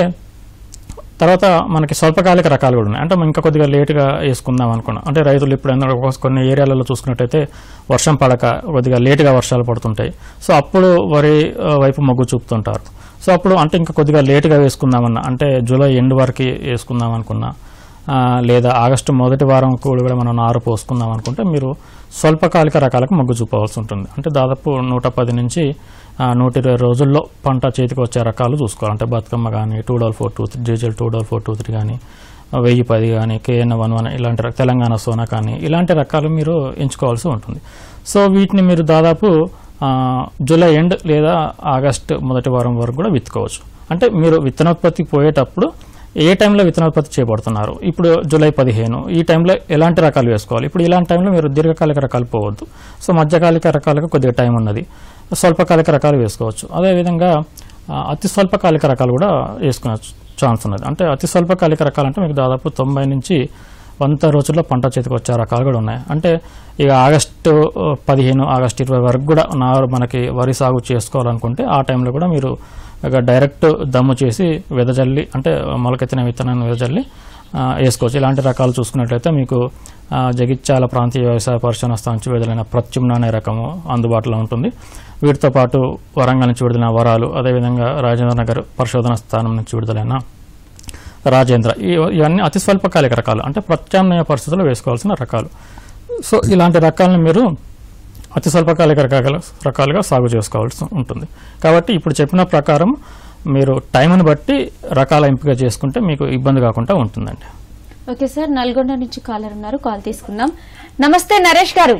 తర్వాత మనకి స్వల్పకాలిక రకాలు కూడా ఉన్నాయి అంటే మనం ఇంకా కొద్దిగా లేటుగా వేసుకుందాం అనుకున్నాం అంటే రైతులు ఇప్పుడు ఏంటంటే ఒక- కొన్ని ఏరియాలలో చూసుకున్నట్టయితే వర్షం పడక కొద్దిగా లేటుగా వర్షాలు పడుతుంటాయి సో అప్పుడు వరి ఆ, వైపు మొగ్గు చూపుతుంటారు సో అప్పుడు అంటే ఇంకా కొద్దిగా లేటుగా వేసుకుందామన్నా అంటే జూలై ఎండ్ వరకు వేసుకుందాం అనుకున్నా ఆ, లేదా ఆగస్టు మొదటి వారం కూడా కూడా మనం నారు పోసుకుందాం అనుకుంటే మీరు స్వల్పకాలిక రకాలకు మొగ్గు చూపవలసి ఉంటుంది అంటే దాదాపు నూట పది నుంచి ఆ, నూట ఇరవై రోజుల్లో పంట చేతికి వచ్చే రకాలు చూసుకోవాలి అంటే బతుకమ్మ కానీ two double four two three JGL two double four two three కానీ వెయ్యి పది కానీ కేఎన్ వన్ వన్ ఇలాంటి ర- తెలంగాణ సోనా కానీ ఇలాంటి రకాలు మీరు ఎంచుకోవాల్సి ఉంటుంది సో వీటిని మీరు దాదాపు ఆ, జూలై ఎండ్ లేదా ఆగస్ట్ మొదటి వారం వరకు కూడా విత్తుకోవచ్చు అంటే మీరు విత్తనోత్పత్తి పోయేటప్పుడు ఏ టైంలో విత్తనోత్పత్తి చేయబడుతున్నారు ఇప్పుడు జూలై పదిహేను ఈ టైంలో ఎలాంటి రకాలు వేసుకోవాలి ఇప్పుడు ఇలాంటి టైంలో మీరు దీర్ఘకాలిక రకాలు పోవద్దు సో మధ్యకాలిక రకాలకు కొద్దిగా టైం ఉన్నది స్వల్పకాలిక రకాలు వేసుకోవచ్చు అదేవిధంగా ఆ, అతి స్వల్పకాలిక రకాలు కూడా వేసుకునే ఛాన్స్ ఉన్నది అంటే అతి స్వల్పకాలిక రకాలు అంటే మీకు దాదాపు తొంభై నుంచి వంద రోజుల్లో పంట చేతికి వచ్చే రకాలు కూడా ఉన్నాయి అంటే ఇక ఆగస్టు ఆ, పదిహేను ఆగస్టు ఇరవై వరకు కూడా నా మనకి వరి సాగు చేసుకోవాలనుకుంటే ఆ టైంలో కూడా మీరు ఇక డైరెక్ట్ దమ్ము చేసి వెదజల్లి అంటే మొలకెత్తిన విత్తనాన్ని వెదజల్లి ఆ, వేసుకోవచ్చు ఇలాంటి రకాలు చూసుకున్నట్లయితే మీకు ఆ, జగిత్యాల ప్రాంతీయ వ్యవసాయ పరిశోధన స్థానం నుంచి విడుదలైన ప్రత్యుమ్న అనే రకము అందుబాటులో ఉంటుంది వీటితో పాటు వరంగల్ నుంచి విడుదలైన వరాలు అదేవిధంగా రాజేంద్ర నగర్ పరిశోధన స్థానం నుంచి విడుదలైన రాజేంద్ర ఈ- ఇవన్నీ అతి స్వల్పకాలిక రకాలు అంటే ప్రత్యామ్నాయ పరిస్థితుల్లో వేసుకోవాల్సిన రకాలు సో ఇలాంటి రకాలను మీరు అతి స్వల్పకాలిక రకాల రకాలుగా సాగు చేసుకోవాల్సి ఉంటుంది కాబట్టి ఇప్పుడు చెప్పిన ప్రకారం మీరు టైంను బట్టి రకాల ఎంపిక చేసుకుంటే మీకు ఇబ్బంది కాకుండా ఉంటుందండి ఓకే సార్ నల్గొండ నుంచి కాలర్ ఉన్నారు కాల్ తీసుకుందాం నమస్తే నరేష్ గారు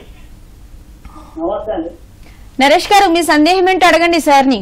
నమస్తే అండి నరేష్ గారు మీ సందేహం ఏంటో అడగండి సార్ని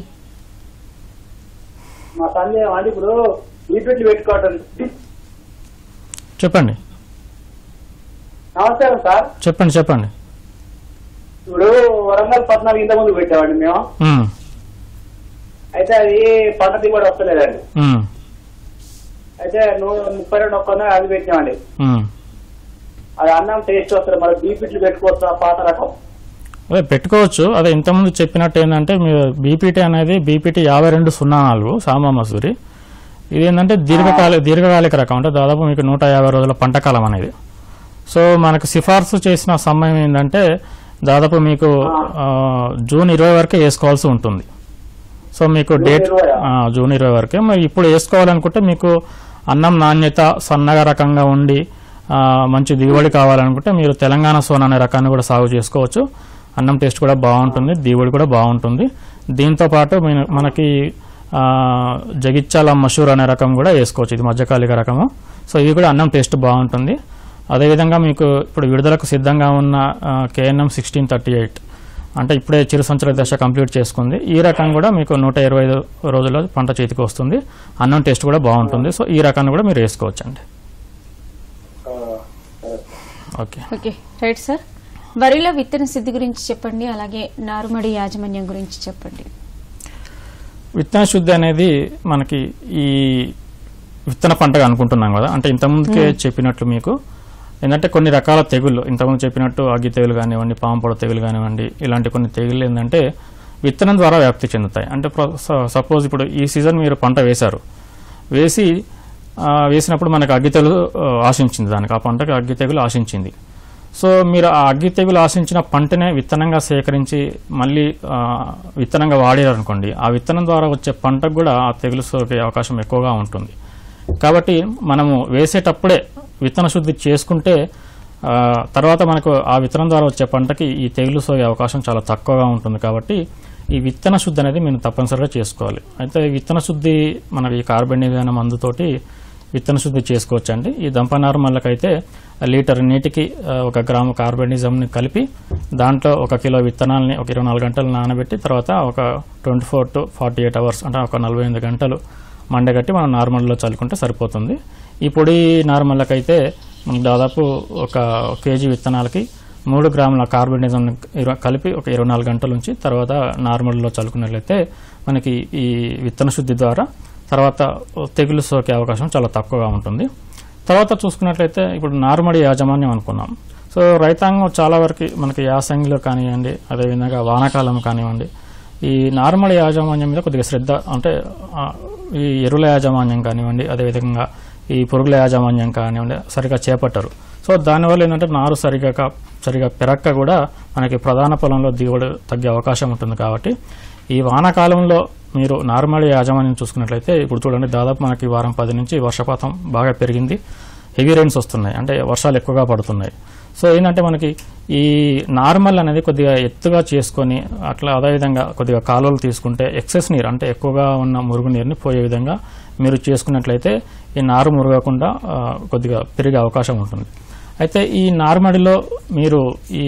మా సందేహం అండి ఇప్పుడు ఈపెట్లు పెట్టుకోవటం చెప్పండి నమస్కారం సార్ చెప్పండి చెప్పండి ఇప్పుడు వరంగల్ పద్నాలుగు ఇంత ముందు పెట్టామండి మేము ఉమ్, అయితే అది పంట దిగుబడి వస్తలేదండి ఉమ్, అయితే నూ ముప్పై రెండు ఒక్క వందలు అది పెట్టామండి ఉమ్. అది అన్నం టేస్ట్ వస్తుంది మరి బీపీట్లు పెట్టుకోవచ్చా పాత రకం అదే పెట్టుకోవచ్చు అదే ఇంతకుముందు చెప్పినట్టు ఏంటంటే మీరు బీపీటీ అనేది బీపీటీ యాభై రెండు సున్నా నాలుగు సామా మసూరి ఇది ఏంటంటే దీర్ఘకాల దీర్ఘకాలిక రకం అంటే దాదాపు మీకు నూట యాభై రోజుల పంటకాలం అనేది సో మనకు సిఫార్సు చేసిన సమయం ఏంటంటే దాదాపు మీకు ఆ, జూన్ ఇరవై వరకే వేసుకోవాల్సి ఉంటుంది సో మీకు డేట్ ఆ, జూన్ ఇరవై వరకే మరి ఇప్పుడు వేసుకోవాలనుకుంటే మీకు అన్నం నాణ్యత సన్నగా రకంగా ఉండి ఆ, మంచి దిగుబడి కావాలనుకుంటే మీరు తెలంగాణ సోనా అనే రకాన్ని కూడా సాగు చేసుకోవచ్చు అన్నం టేస్ట్ కూడా బాగుంటుంది దిగుబడి కూడా బాగుంటుంది దీంతో పాటు మన- మనకి ఆ, జగిత్యాల మషూర్ అనే రకం కూడా వేసుకోవచ్చు ఇది మధ్యకాలిక రకము సో ఇది కూడా అన్నం టేస్ట్ బాగుంటుంది అదేవిధంగా మీకు ఇప్పుడు విడుదలకు సిద్ధంగా ఉన్న కేఎన్ఎం సిక్స్టీన్ థర్టీ ఎయిట్ అంటే ఇప్పుడే చిరు సంచలన దశ కంప్లీట్ చేసుకుంది ఈ రకం కూడా మీకు నూట ఇరవై ఐదు రోజుల్లో పంట చేతికి వస్తుంది అన్నం టేస్ట్ కూడా బాగుంటుంది సో ఈ రకాన్ని కూడా మీరు వేసుకోవచ్చు అండి ఓకే ఓకే రైట్ సార్ వరిలో విత్తన శుద్ధి గురించి చెప్పండి అలాగే నారుమడి యాజమాన్యం గురించి చెప్పండి విత్తన శుద్ధి అనేది మనకి ఈ విత్తన పంటగా అనుకుంటున్నాం కదా అంటే ఇంతకుముందుకే మ్మ్. చెప్పినట్లు మీకు ఏంటంటే కొన్ని రకాల తెగుళ్ళు ఇంతకుముందు చెప్పినట్టు అగ్గి తెగులు కానివ్వండి పాంపొడ తెగులు కానివ్వండి ఇలాంటి కొన్ని తెగుళ్ళు ఏంటంటే విత్తనం ద్వారా వ్యాప్తి చెందుతాయి అంటే సపోజ్ ఇప్పుడు ఈ సీజన్ మీరు పంట వేశారు వేసి ఆ, వేసినప్పుడు మనకు అగ్గి తెగులు ఆ, ఆశించింది దానికి ఆ పంటకు అగ్గి తెగులు ఆశించింది సో మీరు ఆ అగ్గి తెగులు ఆశించిన పంటనే విత్తనంగా సేకరించి మళ్ళీ ఆ, విత్తనంగా వాడారనుకోండి ఆ విత్తనం ద్వారా వచ్చే పంటకు కూడా ఆ తెగులు సోకే అవకాశం ఎక్కువగా ఉంటుంది కాబట్టి మనము వేసేటప్పుడే విత్తన శుద్ధి చేసుకుంటే ఆ, తర్వాత మనకు ఆ విత్తనం ద్వారా వచ్చే పంటకి ఈ తెగులు సోకే అవకాశం చాలా తక్కువగా ఉంటుంది కాబట్టి ఈ విత్తన శుద్ధి అనేది మేము తప్పనిసరిగా చేసుకోవాలి అయితే ఈ విత్తన శుద్ధి మనకి ఈ కార్బన్ మందుతోటి విత్తన శుద్ధి చేసుకోవచ్చు అండి ఈ దంపనార్మల్లకైతే లీటర్ నీటికి ఆ, ఒక గ్రాము కార్బనిజంని కలిపి దాంట్లో ఒక కిలో విత్తనాలని ఒక ఇరవై నాలుగు గంటలు నానబెట్టి తర్వాత ఒక twenty four to forty eight hours అంటే ఒక నలభై ఎనిమిది గంటలు మండగట్టి మనం నార్మల్లో చల్లుకుంటే సరిపోతుంది ఈ పొడి నార్మల్లకైతే మనకు దాదాపు ఒక కేజీ విత్తనాలకి మూడు గ్రాముల కార్బనిజం కలిపి ఒక ఇరవై నాలుగు గంటల నుంచి తర్వాత నార్మల్లో చల్లుకున్నట్లయితే మనకి ఈ విత్తన శుద్ధి ద్వారా తర్వాత తెగులు సోకే అవకాశం చాలా తక్కువగా ఉంటుంది తర్వాత చూసుకున్నట్లయితే ఇప్పుడు నార్మడి యాజమాన్యం అనుకున్నాం సో రైతాంగం చాలా వరకు మనకి యాసంగిలో కానివ్వండి అదేవిధంగా వానాకాలం కానివ్వండి ఈ నార్మల్ యాజమాన్యం మీద కొద్దిగా శ్రద్ధ అంటే ఆ, ఈ ఎరువుల యాజమాన్యం కానివ్వండి అదేవిధంగా ఈ పురుగుల యాజమాన్యం కానివ్వండి సరిగా చేపట్టరు సో దానివల్ల ఏంటంటే నారు సరిగా కా- సరిగా పెరక్క కూడా మనకి ప్రధాన పొలంలో దిగుబడి తగ్గే అవకాశం ఉంటుంది కాబట్టి ఈ వానాకాలంలో మీరు నార్మల్ యాజమాన్యం చూసుకున్నట్లయితే ఇప్పుడు చూడండి దాదాపు మనకి ఈ వారం పది నుంచి వర్షపాతం బాగా పెరిగింది హెవీ రైన్స్ వస్తున్నాయి అంటే వర్షాలు ఎక్కువగా పడుతున్నాయి సో ఏంటంటే మనకి ఈ నార్మల్ అనేది కొద్దిగా ఎత్తుగా చేసుకొని అట్లా అదేవిధంగా కొద్దిగా కాలువలు తీసుకుంటే ఎక్సెస్ నీరు అంటే ఎక్కువగా ఉన్న మురుగు నీరుని పోయే విధంగా మీరు చేసుకున్నట్లయితే ఈ నారు మురగకుండా ఆ, కొద్దిగా పెరిగే అవకాశం ఉంటుంది అయితే ఈ నార్మడిలో మీరు ఈ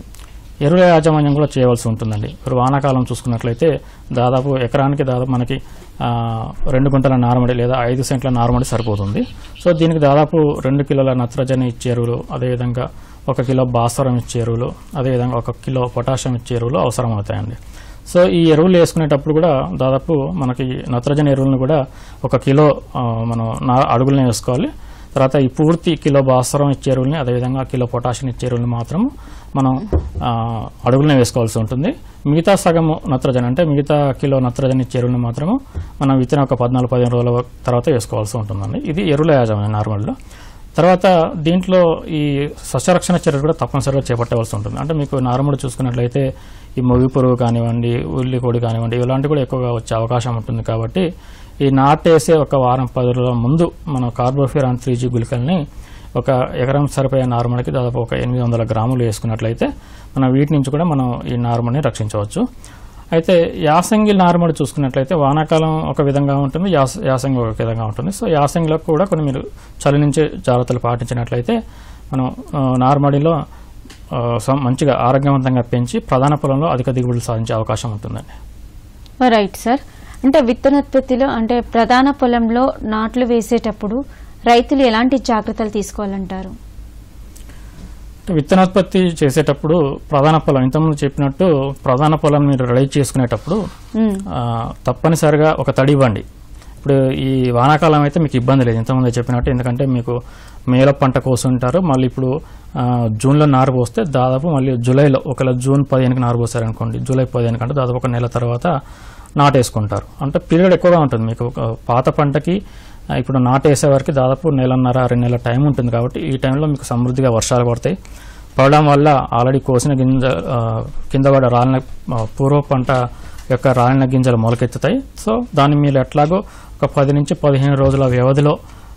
ఎరువుల యాజమాన్యం కూడా చేయవలసి ఉంటుందండి ఇప్పుడు వానాకాలం చూసుకున్నట్లయితే దాదాపు ఎకరానికి దాదాపు మనకి ఆ, రెండు గుంటల నార్మడి లేదా ఐదు సెంట్ల నార్మడి సరిపోతుంది సో దీనికి దాదాపు రెండు కిలోల నత్రజని ఇచ్చే ఎరువులు అదేవిధంగా ఒక కిలో భాస్వరం ఇచ్చే ఎరువులు అదేవిధంగా ఒక కిలో పొటాషియం ఇచ్చే ఎరువులు అవసరం అవుతాయండి సో ఈ ఎరువులు వేసుకునేటప్పుడు కూడా దాదాపు మనకి నత్రజని ఎరువులను కూడా ఒక కిలో ఆ, మనం నా అడుగులను వేసుకోవాలి తర్వాత ఈ పూర్తి కిలో భాస్వరం ఇచ్చే ఎరువుల్ని అదేవిధంగా కిలో పొటాషియం ఇచ్చే ఎరువుల్ని మాత్రం మనం ఆ, అడుగులనే వేసుకోవాల్సి ఉంటుంది మిగతా సగము నత్రజని అంటే మిగతా కిలో నత్రజని ఇచ్చే ఎరువుల్ని మాత్రము మనం విత్తనం ఒక పద్నాలుగు పదిహేను రోజుల తర్వాత వేసుకోవాల్సి ఉంటుందండి ఇది ఎరువుల యాజమాన్యం నార్మల్గా తర్వాత దీంట్లో ఈ సస్యరక్షణ చర్యలు కూడా తప్పనిసరిగా చేపట్టవలసి ఉంటుంది అంటే మీకు నార్మల్ చూసుకున్నట్లయితే ఈ మొగి పురుగు కానివ్వండి ఉల్లి కోడి కానివ్వండి ఇలాంటివి కూడా ఎక్కువగా వచ్చే అవకాశం ఉంటుంది కాబట్టి ఈ నాటేసే ఒక వారం పది రోజుల ముందు మనం కార్బోఫిరాన్ త్రీ జీ గుళికల్ని ఒక ఎకరం సరిపోయే నార్మల్కి దాదాపు ఒక ఎనిమిది వందల గ్రాములు వేసుకున్నట్లయితే మనం వీటి నుంచి కూడా మనం ఈ నార్మల్ని రక్షించవచ్చు అయితే యాసంగి నార్మల్ చూసుకున్నట్లయితే వానాకాలం ఒక విధంగా ఉంటుంది యాస యాసంగి ఒక విధంగా ఉంటుంది సో యాసంగిలో కూడా కొన్ని మీరు చలి నుంచి జాగ్రత్తలు పాటించినట్లయితే మనం ఆ, నార్మడిలో ఆ, సం- మంచిగా ఆరోగ్యవంతంగా పెంచి ప్రధాన పొలంలో అధిక దిగుబడులు సాధించే అవకాశం ఉంటుందండి రైట్ సార్ అంటే విత్తనోత్పత్తిలో అంటే ప్రధాన పొలంలో నాట్లు వేసేటప్పుడు రైతులు ఎలాంటి జాగ్రత్తలు తీసుకోవాలంటారు అంటే విత్తనోత్పత్తి చేసేటప్పుడు ప్రధాన పొలం ఇంతకుముందు చెప్పినట్టు ప్రధాన పొలం మీరు రెడీ చేసుకునేటప్పుడు మ్మ్. ఆ, తప్పనిసరిగా ఒక తడి ఇవ్వండి ఇప్పుడు ఈ వానాకాలం అయితే మీకు ఇబ్బంది లేదు ఇంతకుముందు చెప్పినట్టు ఎందుకంటే మీకు మేల పంట కోసుంటారు మళ్ళీ ఇప్పుడు ఆ, జూన్లో నారు పోస్తే దాదాపు మళ్ళీ జూలైలో ఒకవేళ జూన్ పదిహేనుకి నారు పోసారనుకోండి జూలై పదిహేను కంటే దాదాపు ఒక నెల తర్వాత నాటేసుకుంటారు అంటే పీరియడ్ ఎక్కువగా ఉంటుంది మీకు ఒక పాత పంటకి ఆ, ఇప్పుడు నాటేసే వరకు దాదాపు నెలన్నర రెండు నెలల టైం ఉంటుంది కాబట్టి ఈ టైంలో మీకు సమృద్ధిగా వర్షాలు పడతాయి పడడం వల్ల ఆల్రెడీ కోసిన గింజ ఆ, కింద పడ రాలిన ఆ, పూర్వ పంట యొక్క రాలిన గింజలు మొలకెత్తుతాయి సో దాన్ని మీరు ఎట్లాగో ఒక పది నుంచి పదిహేను రోజుల వ్యవధిలో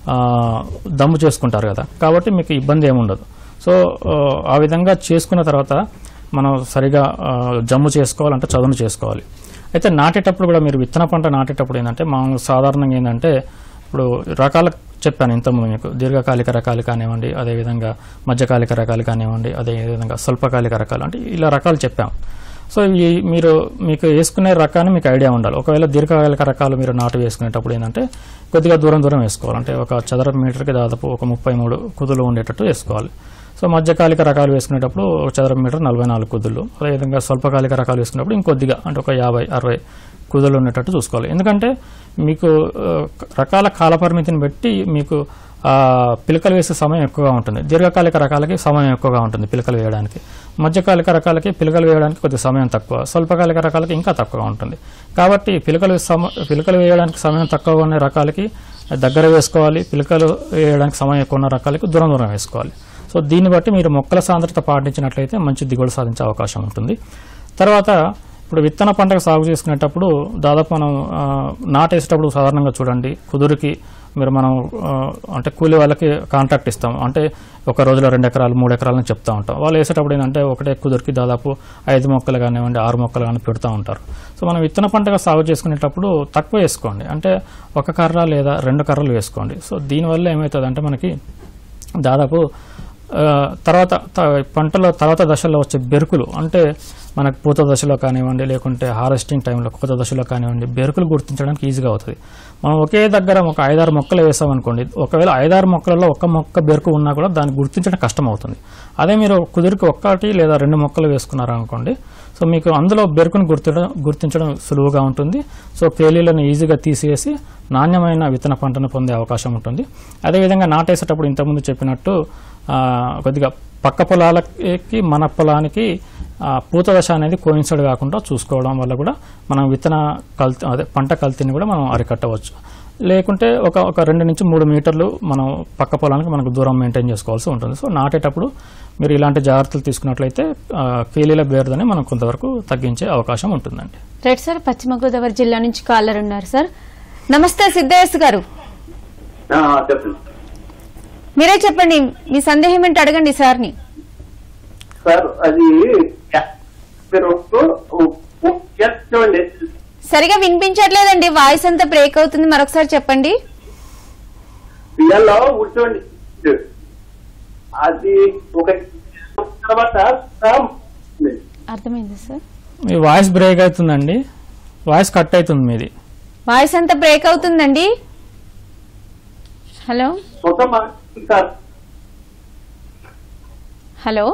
ఆ, దమ్ము చేసుకుంటారు కదా కాబట్టి మీకు ఇబ్బంది ఏమి ఉండదు సో ఆ, ఆ విధంగా చేసుకున్న తర్వాత మనం సరిగా ఆ, జమ్ము చేసుకోవాలంటే చదును చేసుకోవాలి అయితే నాటేటప్పుడు కూడా మీరు విత్తన పంట నాటేటప్పుడు ఏంటంటే మామూలు సాధారణంగా ఏంటంటే ఇప్పుడు రకాల చెప్పాను ఇంతకుముందు మీకు దీర్ఘకాలిక రకాలు కానివ్వండి అదేవిధంగా మధ్యకాలిక రకాలు కానివ్వండి అదేవిధంగా స్వల్పకాలిక రకాలు అంటే ఇలా రకాలు చెప్పాం సో ఈ మీరు మీకు వేసుకునే రకాన్ని మీకు ఐడియా ఉండాలి ఒకవేళ దీర్ఘకాలిక రకాలు మీరు నాటు వేసుకునేటప్పుడు ఏంటంటే కొద్దిగా దూరం దూరం వేసుకోవాలి అంటే ఒక చదరపు మీటర్కి దాదాపు ఒక ముప్పై మూడు కుదులు ఉండేటట్టు వేసుకోవాలి సో మధ్యకాలిక రకాలు వేసుకునేటప్పుడు ఒక చదరపు మీటర్ నలభై నాలుగు కుదులు అదేవిధంగా స్వల్పకాలిక రకాలు వేసుకున్నప్పుడు ఇంకొద్దిగా అంటే ఒక యాభై అరవై కుదులు ఉండేటట్టు చూసుకోవాలి ఎందుకంటే మీకు ఆ, రకాల కాల పరిమితిని బట్టి మీకు ఆ, పిలకలు వేసే సమయం ఎక్కువగా ఉంటుంది దీర్ఘకాలిక రకాలకి సమయం ఎక్కువగా ఉంటుంది పిలకలు వేయడానికి మధ్యకాలిక రకాలకి పిలకలు వేయడానికి కొద్ది సమయం తక్కువ స్వల్పకాలిక రకాలకి ఇంకా తక్కువగా ఉంటుంది కాబట్టి పిలకలు సమ పిలకలు వేయడానికి సమయం తక్కువగా ఉన్న రకాలకి దగ్గర వేసుకోవాలి పిలకలు వేయడానికి సమయం ఎక్కువ ఉన్న రకాలకి దూరం దూరం వేసుకోవాలి సో దీన్ని బట్టి మీరు మొక్కల సాంద్రత పాటించినట్లయితే మంచి దిగుబడి సాధించే అవకాశం ఉంటుంది తర్వాత ఇప్పుడు విత్తన పంటకు సాగు చేసుకునేటప్పుడు దాదాపు మనం ఆ, నాటేసేటప్పుడు సాధారణంగా చూడండి కుదురుకి మీరు మనం ఆ, అంటే కూలి వాళ్ళకి కాంట్రాక్ట్ ఇస్తాం అంటే ఒక రోజులో రెండు ఎకరాలు మూడు ఎకరాలని చెప్తా ఉంటాం వాళ్ళు వేసేటప్పుడు ఏంటంటే ఒకటే కుదురుకి దాదాపు ఐదు మొక్కలు కానివ్వండి ఆరు మొక్కలు కానీ పెడతా ఉంటారు సో మనం విత్తన పంటగా సాగు చేసుకునేటప్పుడు తక్కువ వేసుకోండి అంటే ఒక కర్ర లేదా రెండు కర్రలు వేసుకోండి సో దీనివల్ల ఏమవుతుంది అంటే మనకి దాదాపు ఆ, తర్వాత త- పంటలో తర్వాత దశలో వచ్చే బెరుకులు అంటే మనకు పూత దశలో కానివ్వండి లేకుంటే హార్వెస్టింగ్ టైంలో కోత దశలో కానివ్వండి బెరుకులు గుర్తించడానికి ఈజీగా అవుతుంది మనం ఒకే దగ్గర ఒక ఐదారు మొక్కలు వేసామనుకోండి ఒకవేళ ఐదారు మొక్కలలో ఒక్క మొక్క బెరుకు ఉన్నా కూడా దాన్ని గుర్తించడం కష్టం అవుతుంది అదే మీరు కుదిరికి ఒక్కటి లేదా రెండు మొక్కలు వేసుకున్నారనుకోండి సో మీకు అందులో బెరుకును గుర్తించడం గుర్తించడం సులువుగా ఉంటుంది సో పేలీలను ఈజీగా తీసివేసి నాణ్యమైన విత్తన పంటను పొందే అవకాశం ఉంటుంది అదేవిధంగా నాటేసేటప్పుడు ఇంతకుముందు చెప్పినట్టు ఆ, కొద్దిగా పక్క పొలాలకి మన పొలానికి ఆ, పూత దశ అనేది కోయిన్సైడ్ కాకుండా చూసుకోవడం వల్ల కూడా మనం విత్తన కల్తీ అదే పంట కల్తీని కూడా మనం అరికట్టవచ్చు లేకుంటే ఒక ఒక రెండు నుంచి మూడు మీటర్లు మనం పక్క పొలానికి మనకు దూరం మెయింటైన్ చేసుకోవాల్సి ఉంటుంది సో నాటేటప్పుడు మీరు ఇలాంటి జాగ్రత్తలు తీసుకున్నట్లయితే ఆ, పేలీల బేరదని మనం కొంతవరకు తగ్గించే అవకాశం ఉంటుందండి రైట్ సార్ పశ్చిమ గోదావరి జిల్లా నుంచి కాలర్ ఉన్నారు సార్ నమస్తే సిద్ధేశ్ గారు చెప్పండి మీరే చెప్పండి మీ సందేహం ఏంటి అడగండి సార్ని సార్ అది మీరు చేస్తామండి సరిగా వినిపించట్లేదండి వాయిస్ అంతా బ్రేక్ అవుతుంది మరొకసారి చెప్పండి పిల్లల్లో కూర్చోండి అది ఒక తర్వాత అర్థమైంది సార్ మీ వాయిస్ బ్రేక్ అవుతుందండి వాయిస్ కట్ అవుతుంది మీది వాయిస్ అంతా బ్రేక్ అవుతుందండి హలో ఒక మా- సార్ హలో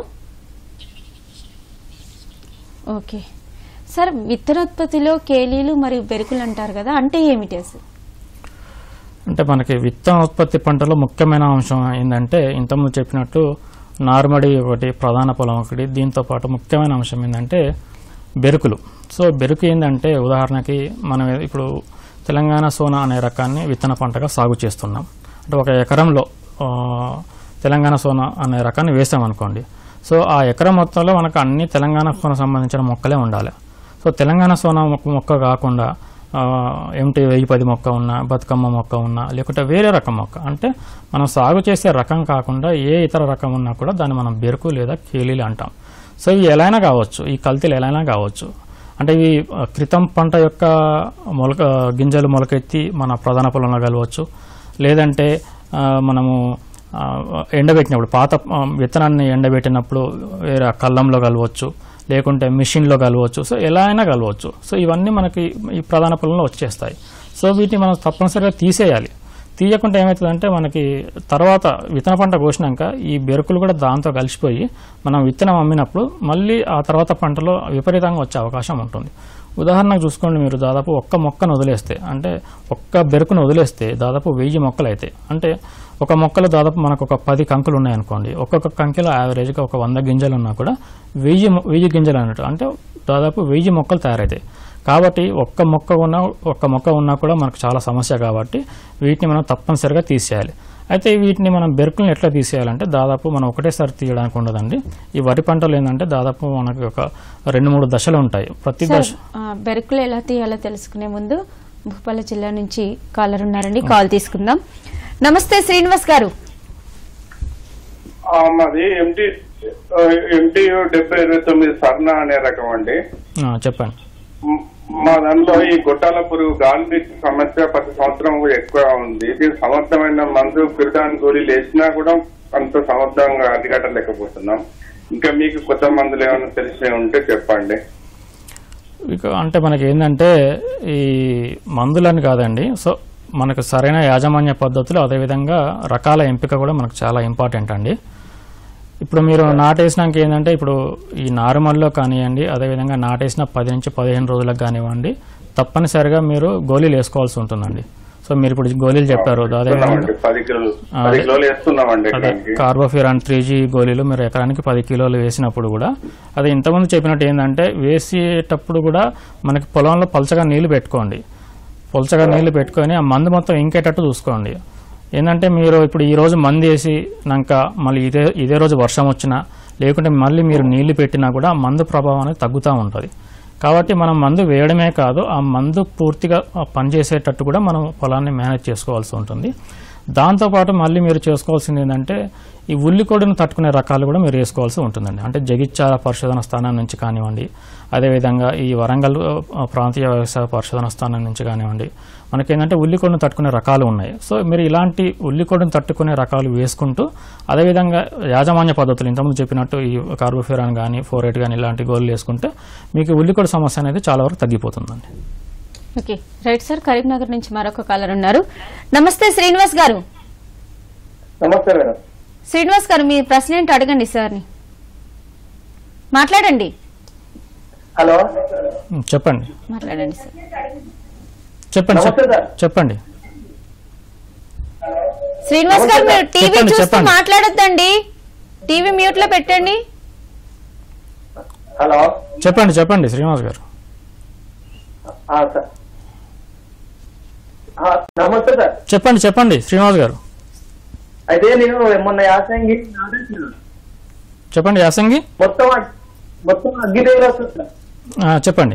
ఓకే సార్ విత్తనోత్పత్తిలో కేలీలు మరియు బెరుకులు అంటారు కదా అంటే ఏమిటి అసలు అంటే మనకి విత్తన ఉత్పత్తి పంటలో ముఖ్యమైన అంశం ఏంటంటే ఇంతకుముందు చెప్పినట్టు నార్మడి ఒకటి ప్రధాన పొలం ఒకటి దీంతో పాటు ముఖ్యమైన అంశం ఏంటంటే బెరుకులు సో బెరుకు ఏంటంటే ఉదాహరణకి మనం ఇప్పుడు తెలంగాణ సోనా అనే రకాన్ని విత్తన పంటగా సాగు చేస్తున్నాం అంటే ఒక ఎకరంలో ఆ, తెలంగాణ సోనా అనే రకాన్ని వేసామనుకోండి సో ఆ ఎకరం మొత్తంలో మనకు అన్ని తెలంగాణ సోన సంబంధించిన మొక్కలే ఉండాలి సో తెలంగాణ సోనా మొక్క మొక్క కాకుండా ఆ, ఎంటి వెయ్యి పది మొక్క ఉన్నా బతుకమ్మ మొక్క ఉన్నా లేకుంటే వేరే రకం మొక్క అంటే మనం సాగు చేసే రకం కాకుండా ఏ ఇతర రకం ఉన్నా కూడా దాన్ని మనం బెరుకు లేదా కేలీలు అంటాం సో ఇవి ఎలా అయినా కావచ్చు ఈ కల్తీలు ఎలా అయినా కావచ్చు అంటే ఇవి ఆ, క్రితం పంట యొక్క మొలక గింజలు మొలకెత్తి మన ప్రధాన పొలంలో కలవచ్చు లేదంటే ఆ, మనము ఆ, ఎండబెట్టినప్పుడు పాత ఆ, విత్తనాన్ని ఎండబెట్టినప్పుడు వేరే కళ్ళంలో కలవచ్చు లేకుంటే మిషన్లో కలవచ్చు సో ఎలా అయినా కలవచ్చు సో ఇవన్నీ మనకి ఈ ప్రధాన పొలంలో వచ్చేస్తాయి సో వీటిని మనం తప్పనిసరిగా తీసేయాలి తీయకుండా ఏమవుతుందంటే మనకి తర్వాత విత్తన పంట కోసినాక ఈ బెరుకులు కూడా దాంతో కలిసిపోయి మనం విత్తనం అమ్మినప్పుడు మళ్ళీ ఆ తర్వాత పంటలో విపరీతంగా వచ్చే అవకాశం ఉంటుంది ఉదాహరణకు చూసుకోండి మీరు దాదాపు ఒక్క మొక్కను వదిలేస్తే అంటే ఒక్క బెరుకును వదిలేస్తే దాదాపు వెయ్యి మొక్కలు అవుతాయి అంటే ఒక మొక్కలో దాదాపు మనకు ఒక పది కంకులు ఉన్నాయనుకోండి ఒక్కొక్క కంకిలో యావరేజ్గా ఒక వంద గింజలు ఉన్నా కూడా వెయ్యి మొ- వెయ్యి గింజలు అన్నట్టు అంటే దాదాపు వెయ్యి మొక్కలు తయారవుతాయి కాబట్టి ఒక్క మొక్క ఉన్నా ఒక్క మొక్క ఉన్నా కూడా మనకు చాలా సమస్య కాబట్టి వీటిని మనం తప్పనిసరిగా తీసేయాలి అయితే వీటిని మనం బెరుకులను ఎట్లా తీసేయాలంటే దాదాపు మనం ఒకటేసారి తీయడానికి ఉండదండి ఈ వరి పంటలు ఏంటంటే దాదాపు మనకి ఒక రెండు మూడు దశలు ఉంటాయి ప్రతి సార్ దశ ఆ, బెరుకులు ఎలా తీయాలో తెలుసుకునే ముందు భూపాల జిల్లా నుంచి కాలర్ ఉన్నారండి కాల్ తీసుకుందాం నమస్తే శ్రీనివాస్ గారు ఆ, మాది ఎంటీ ఎంటీయు డెబ్బై ఇరవై తొమ్మిది సర్ణ అనే రకం అండి ఆ, చెప్పండి మ్, మా దాంట్లో ఈ గొట్టాల పురుగు గాల్బీట్ సమస్య ప్రతి సంవత్సరం కూడా ఎక్కువ ఉంది దీనికి సమర్థమైన మందు పిరిదాని గోళీలు వేసినా కూడా అంత సమర్థంగా అరికట్టలేకపోతున్నాం ఇంకా మీకు కొత్త మందులు ఏమైనా తెలిసినవి ఉంటే చెప్పండి ఇక అంటే మనకి ఏంటంటే ఈ మందులని కాదండి సో మనకు సరైన యాజమాన్య పద్ధతులు అదేవిధంగా రకాల ఎంపిక కూడా మనకు చాలా ఇంపార్టెంట్ అండి ఇప్పుడు మీరు నాటేసినాక ఏంటంటే ఇప్పుడు ఈ నారుమల్లో కానివ్వండి అదేవిధంగా నాటేసిన పది నుంచి పదిహేను రోజులకు కానివ్వండి తప్పనిసరిగా మీరు గోళీలు వేసుకోవాల్సి ఉంటుందండి సో మీరు ఇప్పుడు గోళీలు చెప్పారు అదేవిధంగా వేస్తున్నామండి. పది కిలోలు ఆ, పది కిలోలు వేస్తున్నామండి అదే ఎకరానికి. కార్బోఫిరాన్ త్రీ జీ గోళీలు మీరు ఎకరానికి పది కిలోలు వేసినప్పుడు కూడా అది ఇంతకుముందు చెప్పినట్టు ఏంటంటే వేసేటప్పుడు కూడా మనకి పొలంలో పలచగా నీళ్లు పెట్టుకోండి పలచగా నీళ్లు పెట్టుకొని ఆ మందు మొత్తం ఇంకేటట్టు చూసుకోండి ఏంటంటే మీరు ఇప్పుడు ఈ రోజు మందు వేసి నాక మళ్ళీ ఇదే ఇదే రోజు వర్షం వచ్చినా లేకుంటే మళ్ళీ మీరు నీళ్లు పెట్టినా కూడా ఆ మందు ప్రభావం అనేది తగ్గుతూ ఉంటుంది కాబట్టి మనం మందు వేయడమే కాదు ఆ మందు పూర్తిగా ఆ పనిచేసేటట్టు కూడా మనం పొలాన్ని మేనేజ్ చేసుకోవాల్సి ఉంటుంది దాంతోపాటు మళ్ళీ మీరు చేసుకోవాల్సింది ఏంటంటే ఈ ఉల్లికొడును తట్టుకునే రకాలు కూడా మీరు వేసుకోవాల్సి ఉంటుందండి అంటే జగిత్యాల పరిశోధన స్థానం నుంచి కానివ్వండి అదేవిధంగా ఈ వరంగల్ ఆ, ప్రాంతీయ వ్యవసాయ పరిశోధన స్థానం నుంచి కానివ్వండి మనకేంటంటే ఉల్లికొడును తట్టుకునే రకాలు ఉన్నాయి సో మీరు ఇలాంటి ఉల్లికొడును తట్టుకునే రకాలు వేసుకుంటూ అదేవిధంగా యాజమాన్య పద్ధతులు ఇంతకుముందు చెప్పినట్టు ఈ కార్బోఫిరాన్ కానీ ఫోరేట్ కానీ ఇలాంటి గోళ్ళు వేసుకుంటే మీకు ఉల్లికొడు సమస్య అనేది చాలా వరకు తగ్గిపోతుందండి ఓకే రైట్ సార్ కరీంనగర్ నుంచి మరొక కాలర్ ఉన్నారు నమస్తే శ్రీనివాస్ గారు నమస్తే మేడం శ్రీనివాస్ గారు మీ ప్రశ్న ఏంటో అడగండి సార్ని మాట్లాడండి హలో ఉం, చెప్పండి మాట్లాడండి సార్ చెప్పండి నమస్తే చెప్- సార్. చెప్పండి శ్రీనివాస్ గారు మీరు టీవీ చెప్పండి, చూస్తూ చెప్పండి. మాట్లాడొద్దండి టీవీ మ్యూట్ లో పెట్టండి హలో చెప్పండి చెప్పండి శ్రీనివాస్ గారు ఆ, సార్ ఆ, నమస్తే సార్ చెప్పండి చెప్పండి శ్రీనివాస్ గారు అయితే నేను మొన్న యాసంగి నాటేసాను. చెప్పండి యాసంగి మొత్తం అగ్- మొత్తం అగ్గి తెగులు వస్తుంది సార్ ఆ, చెప్పండి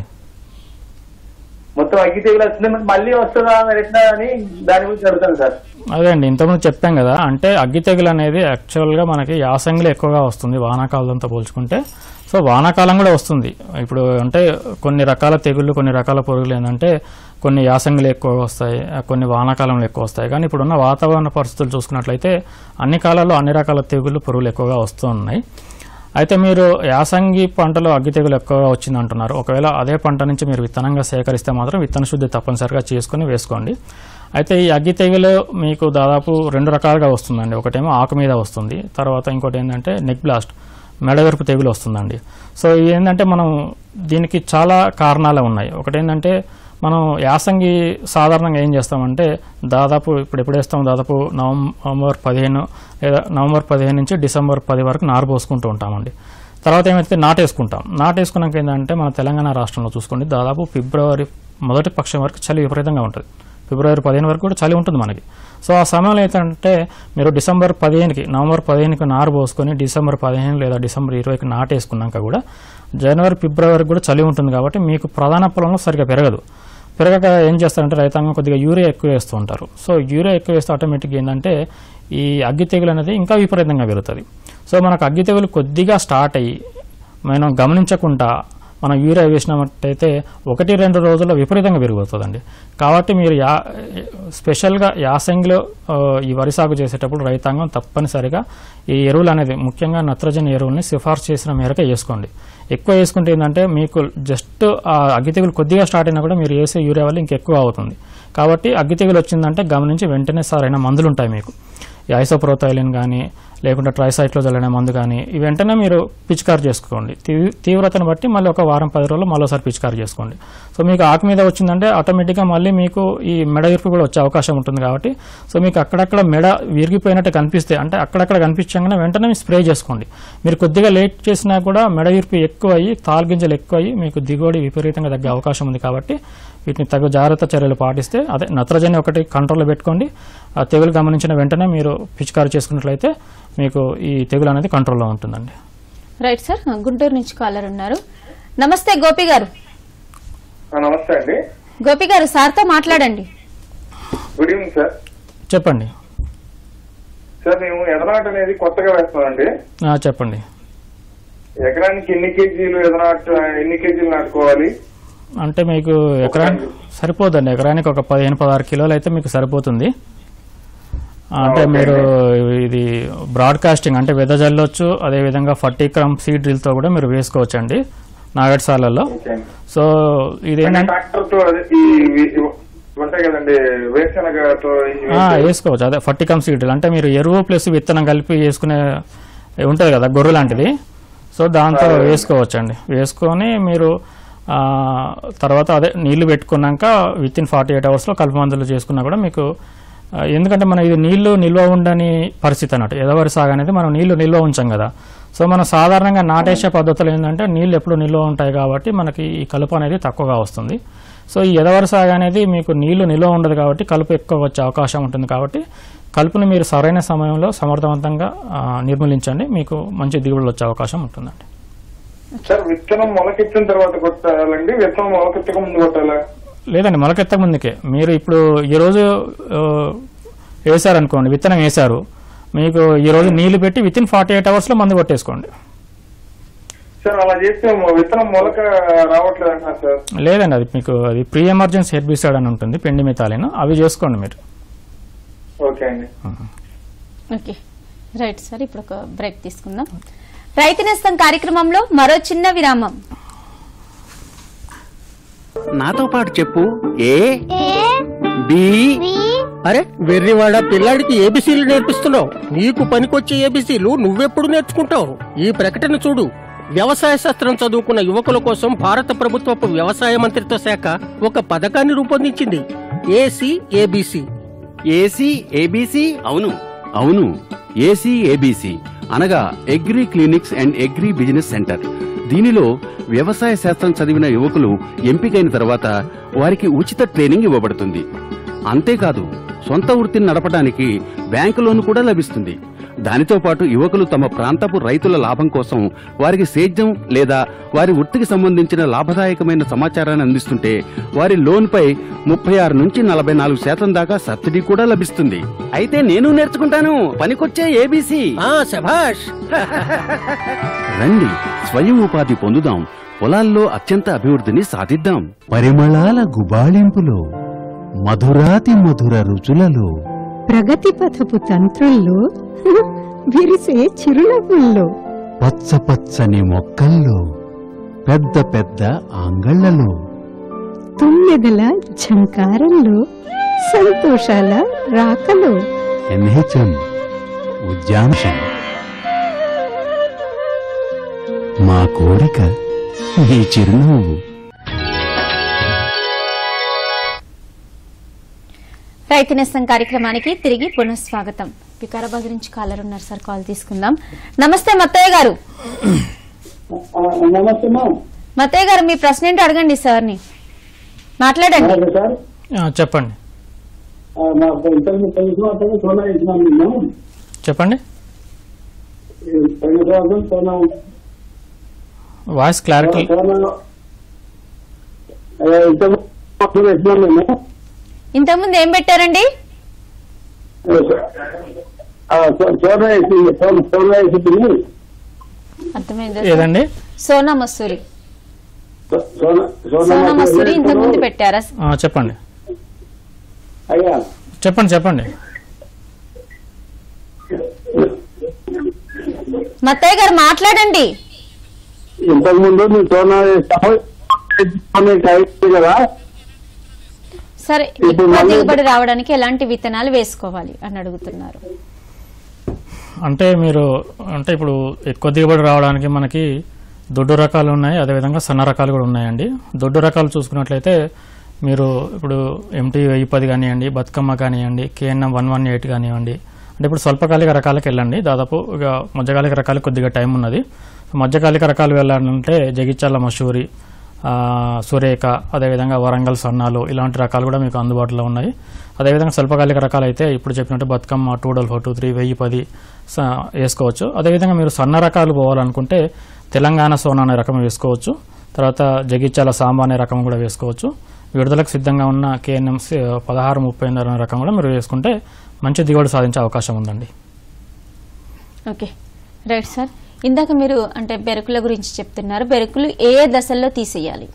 మొత్తం అగ్గి తెగులు వస్తుంది మరి మళ్ళీ వస్తుందా మరి ఎట్లా అని దాని గురించి అడుగుతాను సార్ అదే అండి ఇంతకుముందు చెప్పాం కదా అంటే అగ్గి తెగులు అనేది యాక్చువల్గా మనకి యాసంగిలో ఎక్కువగా వస్తుంది వానాకాలంతో పోల్చుకుంటే సో వానాకాలం కూడా వస్తుంది ఇప్పుడు అంటే కొన్ని రకాల తెగుళ్ళు కొన్ని రకాల పురుగులు ఏంటంటే కొన్ని యాసంగిలో ఎక్కువగా వస్తాయి ఆ, కొన్ని వానాకాలంలో ఎక్కువ వస్తాయి కానీ ఇప్పుడున్న వాతావరణ పరిస్థితులు చూసుకున్నట్లయితే అన్ని కాలాల్లో అన్ని రకాల తెగుళ్ళు పురుగులు ఎక్కువగా వస్తూ ఉన్నాయి అయితే మీరు యాసంగి పంటలో అగ్గి తెగులు ఎక్కువగా వచ్చింది అంటున్నారు ఒకవేళ అదే పంట నుంచి మీరు విత్తనంగా సేకరిస్తే మాత్రం విత్తన శుద్ధి తప్పనిసరిగా చేసుకుని వేసుకోండి అయితే ఈ అగ్గి తెగులు మీకు దాదాపు రెండు రకాలుగా వస్తుందండి ఒకటేమో ఆకు మీద వస్తుంది తర్వాత ఇంకోటి ఏంటంటే నెక్ బ్లాస్ట్ మెడవెరుపు తెగులు వస్తుందండి సో ఇది ఏంటంటే మనం దీనికి చాలా కారణాలు ఉన్నాయి ఒకటి ఏంటంటే మనం యాసంగి సాధారణంగా ఏం చేస్తామంటే దాదాపు ఇప్పుడు ఎప్పుడు వేస్తాం దాదాపు నవంబర్ పదిహేను లేదా నవంబర్ పదిహేను నుంచి డిసెంబర్ పది వరకు నారు పోసుకుంటూ ఉంటామండి తర్వాత ఏమైతే నాటేసుకుంటాం నాటేసుకున్నాక ఏంటంటే మన తెలంగాణ రాష్ట్రంలో చూసుకోండి దాదాపు ఫిబ్రవరి మొదటి పక్షం వరకు చలి విపరీతంగా ఉంటుంది ఫిబ్రవరి పదిహేను వరకు కూడా చలి ఉంటుంది మనకి సో ఆ సమయంలో ఏంటంటే మీరు డిసెంబర్ పదిహేనుకి నవంబర్ పదిహేనుకి నారు పోసుకొని డిసెంబర్ పదిహేను లేదా డిసెంబర్ ఇరవైకి నాటేసుకున్నాక కూడా జనవరి ఫిబ్రవరికి కూడా చలి ఉంటుంది కాబట్టి మీకు ప్రధాన పొలంలో సరిగా పెరగదు పెరగక ఏం చేస్తారంటే రైతాంగం కొద్దిగా యూరియా ఎక్కువ వేస్తూ ఉంటారు సో యూరియా ఎక్కువ వేస్తే ఆటోమేటిక్గా ఏంటంటే ఈ అగ్గి తెగులు అనేది ఇంకా విపరీతంగా పెరుగుతుంది సో మనకు అగ్గి తెగులు కొద్దిగా స్టార్ట్ అయ్యి మనం గమనించకుండా మనం యూరియా వేసినట్టయితే ఒకటి రెండు రోజుల్లో విపరీతంగా పెరిగిపోతుందండి కాబట్టి మీరు యా స్పెషల్గా యాసంగిలో ఆ, ఈ వరి సాగు చేసేటప్పుడు రైతాంగం తప్పనిసరిగా ఈ ఎరువులు అనేది ముఖ్యంగా నత్రజని ఎరువుల్ని సిఫార్సు చేసిన మేరకే వేసుకోండి ఎక్కువ వేసుకుంటే ఏంటంటే మీకు జస్ట్ ఆ అగ్గి తెగులు కొద్దిగా స్టార్ట్ అయినా కూడా మీరు వేసే యూరియా వల్ల ఇంకెక్కువ అవుతుంది కాబట్టి అగ్గి తెగులు వచ్చిందంటే గమనించి వెంటనే సరైన మందులు ఉంటాయి మీకు ఈ ఐసోప్రోథైలిన్ కానీ లేకుంటే ట్రైసైక్లోజల్ అనే మందు కానీ ఈ వెంటనే మీరు పిచికారి చేసుకోండి తీ- తీవ్రతను బట్టి మళ్ళీ ఒక వారం పది రోజులు మరోసారి పిచికారి చేసుకోండి సో మీకు ఆకు మీద వచ్చిందంటే ఆటోమేటిక్గా మళ్ళీ మీకు ఈ మెడ ఇరుపు కూడా వచ్చే అవకాశం ఉంటుంది కాబట్టి సో మీకు అక్కడక్కడ మెడ విరిగిపోయినట్టు కనిపిస్తే అంటే అక్కడక్కడ కనిపించగానే వెంటనే మీరు స్ప్రే చేసుకోండి మీరు కొద్దిగా లేట్ చేసినా కూడా మెడ ఇరుపు ఎక్కువ అయ్యి తాల్గింజలు ఎక్కువ అయ్యి మీకు దిగుబడి విపరీతంగా తగ్గే అవకాశం ఉంది కాబట్టి వీటిని తగు జాగ్రత్త చర్యలు పాటిస్తే అదే నత్రజని ఒకటి కంట్రోల్లో పెట్టుకోండి ఆ తెగులు గమనించిన వెంటనే మీరు పిచికారి చేసుకున్నట్లయితే మీకు ఈ తెగులు అనేది కంట్రోల్లో ఉంటుందండి రైట్ సార్ గుంటూరు నుంచి కాలర్ ఉన్నారు నమస్తే గోపి గారు ఆ, నమస్తే అండి గోపి గారు సార్తో మాట్లాడండి గుడ్ ఈవినింగ్ సార్ చెప్పండి సార్ మేము ఎదనాట్ అనేది కొత్తగా వేస్తామండి ఆ, చెప్పండి ఎకరానికి ఎన్ని కేజీలు ఎదనాట్ ఎన్ని కేజీలు నాటుకోవాలి అంటే మీకు ఎకరానికి సరిపోదండి ఎకరానికి ఒక పదిహేను పదహారు కిలోలు అయితే మీకు సరిపోతుంది ఆ, అంటే ఓకే మీరు ఇది బ్రాడ్కాస్టింగ్ అంటే వెదజల్లొచ్చు అదేవిధంగా ఫర్టీ క్రమ్ సీడ్ డ్రిల్తో కూడా మీరు వేసుకోవచ్చు అండి నాగడ్సాలలో సో ఇదేంటంటే ట్రాక్టర్ తో అదే ఈ ఈ- ఇవి ఉంటాయి కదండి వేరుశనగతో ఇవి ఆ, వేసుకోవచ్చు అదే ఫర్టీ కమ్ సీడ్ అంటే మీరు ఎరువు ప్లస్ విత్తనం కలిపి వేసుకునే ఉంటుంది కదా గొర్రె లాంటిది సో దాంతో అదే. వేసుకోవచ్చు అండి వేసుకొని మీరు ఆ, తర్వాత అదే నీళ్లు పెట్టుకున్నాక విత్ ఇన్ ఫార్టీ ఎయిట్ అవర్స్లో కలుపు మందులు చేసుకున్నా కూడా మీకు ఆ, ఎందుకంటే మనం ఇది నీళ్లు నిల్వ ఉండని పరిస్థితి అన్నట్టు ఎదవరి సాగు అనేది మనం నీళ్లు నిల్వ ఉంచాం కదా సో మనం సాధారణంగా నాటేసే పద్ధతులు ఏంటంటే నీళ్లు ఎప్పుడు నిల్వ ఉంటాయి కాబట్టి మనకి ఈ కలుపు అనేది తక్కువగా వస్తుంది సో ఈ ఎదవరి సాగు అనేది మీకు నీళ్లు నిల్వ ఉండదు కాబట్టి కలుపు ఎక్కువ వచ్చే అవకాశం ఉంటుంది కాబట్టి కలుపుని మీరు సరైన సమయంలో సమర్థవంతంగా ఆ, నిర్మూలించండి మీకు మంచి దిగుబడులు వచ్చే అవకాశం ఉంటుందండి సార్ విత్తనం మొలకెత్తిన తర్వాత కొట్టాలండి విత్తనం మొలకెత్తక ముందు కొట్టాలా లేదండి మొలకెత్తక ముందుకే మీరు ఇప్పుడు ఈ రోజు ఆ, వేశారనుకోండి విత్తనం వేశారు మీకు ఈ రోజు నీళ్లు పెట్టి విత్ ఇన్ ఫార్టీ ఎయిట్ అవర్స్లో మందు కొట్టేసుకోండి సార్ అలా చేస్తే మొ- విత్తనం మొలక రావట్లేదు అంటున్నారు సార్ లేదండి అది మీకు అది ప్రీ ఎమర్జెన్సీ హెర్బిసైడ్ అని ఉంటుంది పెండి మితాలిన్ అవి చేసుకోండి మీరు ఓకే అండి ఓకే రైట్ సార్ ఇప్పుడు ఒక బ్రేక్ తీసుకుందాం రైతు నేస్తం కార్యక్రమంలో మరో చిన్న విరామం నాతో పాటు చెప్పు ఏ బి అరే వెర్రివాడ పిల్లాడికి ఏబిసీలు నేర్పిస్తున్నావు నీకు పనికొచ్చే ఏబిసీలు నువ్వెప్పుడు నేర్చుకుంటావు ఈ ప్రకటన చూడు వ్యవసాయ శాస్త్రం చదువుకున్న యువకుల కోసం భారత ప్రభుత్వపు వ్యవసాయ మంత్రిత్వ శాఖ ఒక పథకాన్ని రూపొందించింది ఏసీ ఏబిసి ఏసీ ఏబిసి అవును అవును ఏసీ ఏబిసి అనగా agri clinics and agri business centre దీనిలో వ్యవసాయ శాస్త్రం చదివిన యువకులు ఎంపికైన తర్వాత వారికి ఉచిత ట్రైనింగ్ ఇవ్వబడుతుంది అంతేకాదు సొంత వృత్తిని నడపడానికి బ్యాంకు లోన్ కూడా లభిస్తుంది దానితో పాటు యువకులు తమ ప్రాంతపు రైతుల లాభం కోసం వారికి సేద్యం లేదా వారి వృత్తికి సంబంధించిన లాభదాయకమైన సమాచారాన్ని అందిస్తుంటే వారి లోన్పై ముప్పై ఆరు నుంచి నలభై నాలుగు శాతం దాకా సబ్సిడీ కూడా లభిస్తుంది అయితే నేను నేర్చుకుంటాను పనికొచ్చే ఏబీసీ శభాష్ రండి స్వయం ఉపాధి పొందుదాం పొలాల్లో అత్యంత అభివృద్ధిని సాధిద్దాం పరిమళాల గుబాళింపులో మధురాతి మధుర రుచులలో ప్రగతి పథపు తంత్రుల్లో విరిసే చిరునవ్వుల్లో పచ్చ పచ్చని మొక్కల్లో పెద్ద పెద్ద ఆంగళ్లలో తుమ్మెదల ఝంకారంలో సంతోషాల రాకలో ఎన్హెచ్ఎం ఉద్యాంశం మా కోరిక మీ చిరునవ్వు రైతు నేస్తం కార్యక్రమానికి తిరిగి పునఃస్వాగతం వికారాబాద్ నుంచి కాలర్ ఉన్నారు సార్ కాల్ తీసుకుందాం నమస్తే మత్తయ్య గారు నమస్తే మత్తయ్య గారు మీ ప్రశ్న ఏంటో అడగండి సార్ని మాట్లాడండి సార్ ఆ, చెప్పండి మాకు ఇంతకు పది సంవత్సరాలు సోనా ఇచ్చినాం మేము చెప్పండి ఈ పది సంవత్సరం సోనా వాయిస్ క్లారిటీ సోనా ఆ, ఇంతకు ముందు ఇచ్చినాం మేము ఇంతకుముందు ఏం పెట్టారండి ఆ, సో- సోనా వేసి సోనా- సోనా వేసి తిని అర్థమైందా ఏదండి సోనా మసూరి సోనా సోనా మసూరి ఇంతకు ముందు పెట్టారా ఆ, చెప్పండి అయ్యా చెప్పండి చెప్పండి మత్తయ్య గారు మాట్లాడండి ఇంతకు ముందు మేము సోనా వేస్తాము సోనా అయిపోయింది కదా సరే ఇప్పుడు ఎక్కువ మళ్ళీ- దిగుబడి రావడానికి ఎలాంటి విత్తనాలు వేసుకోవాలి అని అడుగుతున్నారు అంటే మీరు అంటే ఇప్పుడు ఎక్కువ దిగుబడి రావడానికి మనకి దొడ్డు రకాలు ఉన్నాయి అదేవిధంగా సన్న రకాలు కూడా ఉన్నాయండి దొడ్డు రకాలు చూసుకున్నట్లయితే మీరు ఇప్పుడు ఎంటీ వెయ్యి పది కానివ్వండి బతుకమ్మ కానివ్వండి కేఎన్ఎం వన్ వన్ ఎయిట్ కానివ్వండి అంటే ఇప్పుడు స్వల్పకాలిక రకాలకు వెళ్ళండి దాదాపు ఇక మధ్యకాలిక రకాలకు కొద్దిగా టైం ఉన్నది మధ్యకాలిక రకాలు వెళ్ళాలంటే జగిత్యాల మషూరి ఆ, సురేఖ అదేవిధంగా వరంగల్ సన్నాలు ఇలాంటి రకాలు కూడా మీకు అందుబాటులో ఉన్నాయి అదేవిధంగా స్వల్పకాలిక రకాలు అయితే ఇప్పుడు చెప్పినట్టు Bathukamma two double four two three వెయ్యి పది స- వేసుకోవచ్చు అదేవిధంగా మీరు సన్న రకాలు పోవాలనుకుంటే తెలంగాణ సోనా అనే రకం వేసుకోవచ్చు తర్వాత జగిత్యాల సాంబా అనే రకం కూడా వేసుకోవచ్చు విడుదలకు సిద్ధంగా ఉన్న కేఎన్ఎం పదహారు ముప్పై ఎనిమిది అనే రకం కూడా మీరు వేసుకుంటే మంచి దిగుబడి సాధించే అవకాశం ఉందండి ఓకే రైట్ సార్ ఇందాక మీరు అంటే బెరుకుల గురించి చెప్తున్నారు బెరుకులు ఏ ఏ దశల్లో తీసేయాలి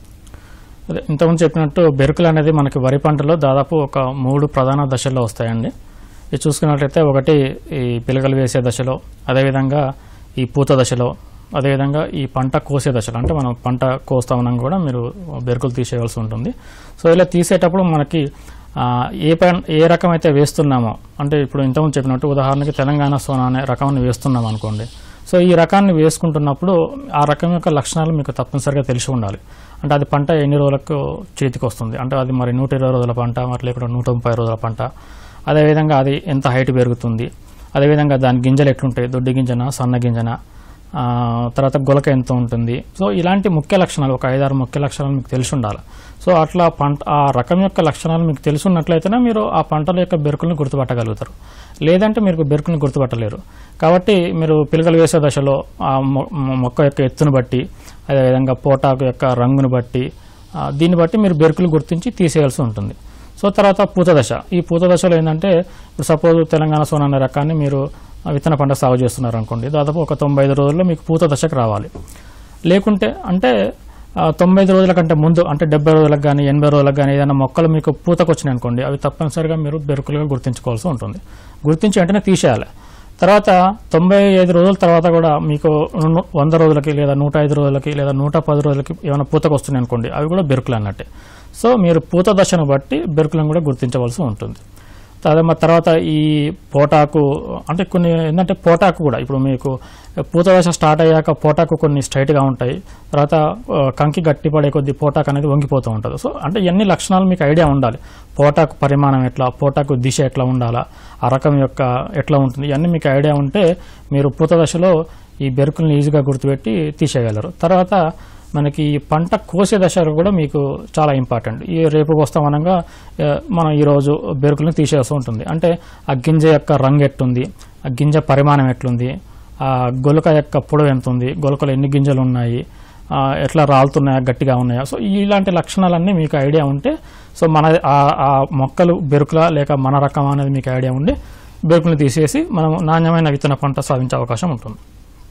అదే ఇంతకుముందు చెప్పినట్టు బెరుకులు అనేది మనకి వరి పంటలో దాదాపు ఒక మూడు ప్రధాన దశల్లో వస్తాయండి ఇది చూసుకున్నట్లయితే ఒకటి ఈ పిలకలు వేసే దశలో అదేవిధంగా ఈ పూత దశలో అదేవిధంగా ఈ పంట కోసే దశలో అంటే మనం పంట కోస్తా ఉన్నాం కూడా మీరు బెరుకులు తీసేయవలసి ఉంటుంది సో ఇలా తీసేటప్పుడు మనకి ఆ, ఏ ప ఏ రకం అయితే వేస్తున్నామో అంటే ఇప్పుడు ఇంతకుముందు చెప్పినట్టు ఉదాహరణకి తెలంగాణ సోనా అనే రకాన్ని వేస్తున్నాం అనుకోండి సో ఈ రకాన్ని వేసుకుంటున్నప్పుడు ఆ రకం యొక్క లక్షణాలు మీకు తప్పనిసరిగా తెలిసి ఉండాలి అంటే అది పంట ఎన్ని రోజులకు చేతికి వస్తుంది అంటే అది మరి నూట ఇరవై రోజుల పంట మరి లేకుండా నూట ముప్పై రోజుల పంట అదేవిధంగా అది ఎంత హైట్ పెరుగుతుంది అదేవిధంగా దాని గింజలు ఎట్లుంటాయి దొడ్డి గింజన సన్న గింజన ఆ, తర్వాత గొలక ఎంత ఉంటుంది సో ఇలాంటి ముఖ్య లక్షణాలు ఒక ఐదారు ముఖ్య లక్షణాలు మీకు తెలిసి ఉండాలి సో అట్లా పంట ఆ రకం యొక్క లక్షణాలు మీకు తెలిసి ఉన్నట్లయితేనే మీరు ఆ పంటల యొక్క బెరుకులను గుర్తుపట్టగలుగుతారు లేదంటే మీరు బెరుకులను గుర్తుపట్టలేరు కాబట్టి మీరు పిలకలు వేసే దశలో ఆ మొ- మొ- మొక్క యొక్క ఎత్తును బట్టి అదేవిధంగా పోటాకు యొక్క రంగును బట్టి ఆ, దీన్ని బట్టి మీరు బెరుకులు గుర్తించి తీసేయాల్సి ఉంటుంది సో తర్వాత పూత దశ ఈ పూత దశలో ఏంటంటే ఇప్పుడు సపోజ్ తెలంగాణ సోనా అనే రకాన్ని మీరు ఆ, విత్తన పంట సాగు చేస్తున్నారు అనుకోండి దాదాపు ఒక తొంభై ఐదు రోజుల్లో మీకు పూత దశకు రావాలి లేకుంటే అంటే ఆ, తొంభై ఐదు రోజుల కంటే ముందు అంటే డెబ్బై రోజులకు కానీ ఎనభై రోజులకు కానీ ఏదైనా మొక్కలు మీకు పూతకు వచ్చినాయి అనుకోండి అవి తప్పనిసరిగా మీరు బెరుకులుగా గుర్తించుకోవాల్సి ఉంటుంది గుర్తించి వెంటనే తీసేయాలి తర్వాత తొంభై ఐదు రోజుల తర్వాత కూడా మీకు ను- వంద రోజులకి లేదా నూట ఐదు రోజులకి లేదా నూట పది రోజులకి ఏమైనా పూతకు వస్తున్నాయి అనుకోండి అవి కూడా బెరుకులు అన్నట్టే సో మీరు పూత దశను బట్టి బెరుకులను కూడా గుర్తించవలసి ఉంటుంది అదే మరి తర్వాత ఈ పోటాకు అంటే కొన్ని ఏంటంటే పోటాకు కూడా ఇప్పుడు మీకు పూత దశ స్టార్ట్ అయ్యాక పోటాకు కొన్ని స్ట్రైట్గా ఉంటాయి తర్వాత ఆ, కంకి గట్టి పడే కొద్ది పోటాకు అనేది వంగిపోతూ ఉంటుంది సో అంటే ఇవన్నీ లక్షణాలు మీకు ఐడియా ఉండాలి పోటాకు పరిమాణం ఎట్లా పోటాకు దిశ ఎట్లా ఉండాలా ఆ రకం యొక్క ఎట్లా ఉంటుంది ఇవన్నీ మీకు ఐడియా ఉంటే మీరు పూత దశలో ఈ బెరుకుల్ని ఈజీగా గుర్తుపెట్టి తీసేయగలరు తర్వాత మనకి ఈ పంట కోసే దశలో కూడా మీకు చాలా ఇంపార్టెంట్ ఈ రేపు వస్తామనగా ఆ, మనం ఈరోజు బెరుకులను తీసేయాల్సి ఉంటుంది అంటే ఆ గింజ యొక్క రంగు ఎట్టుంది ఆ గింజ పరిమాణం ఎట్లుంది ఆ గొలక యొక్క పొడవు ఎంత ఉంది గొలకలో ఎన్ని గింజలు ఉన్నాయి ఆ, ఎట్లా రాలుతున్నాయా గట్టిగా ఉన్నాయా సో ఇలాంటి లక్షణాలన్నీ మీకు ఐడియా ఉంటే సో మన ఆ- ఆ మొక్కలు బెరుకులా లేక మన రకం అనేది మీకు ఐడియా ఉండి బెరుకులను తీసేసి మనం నాణ్యమైన విత్తన పంట సాధించే అవకాశం ఉంటుంది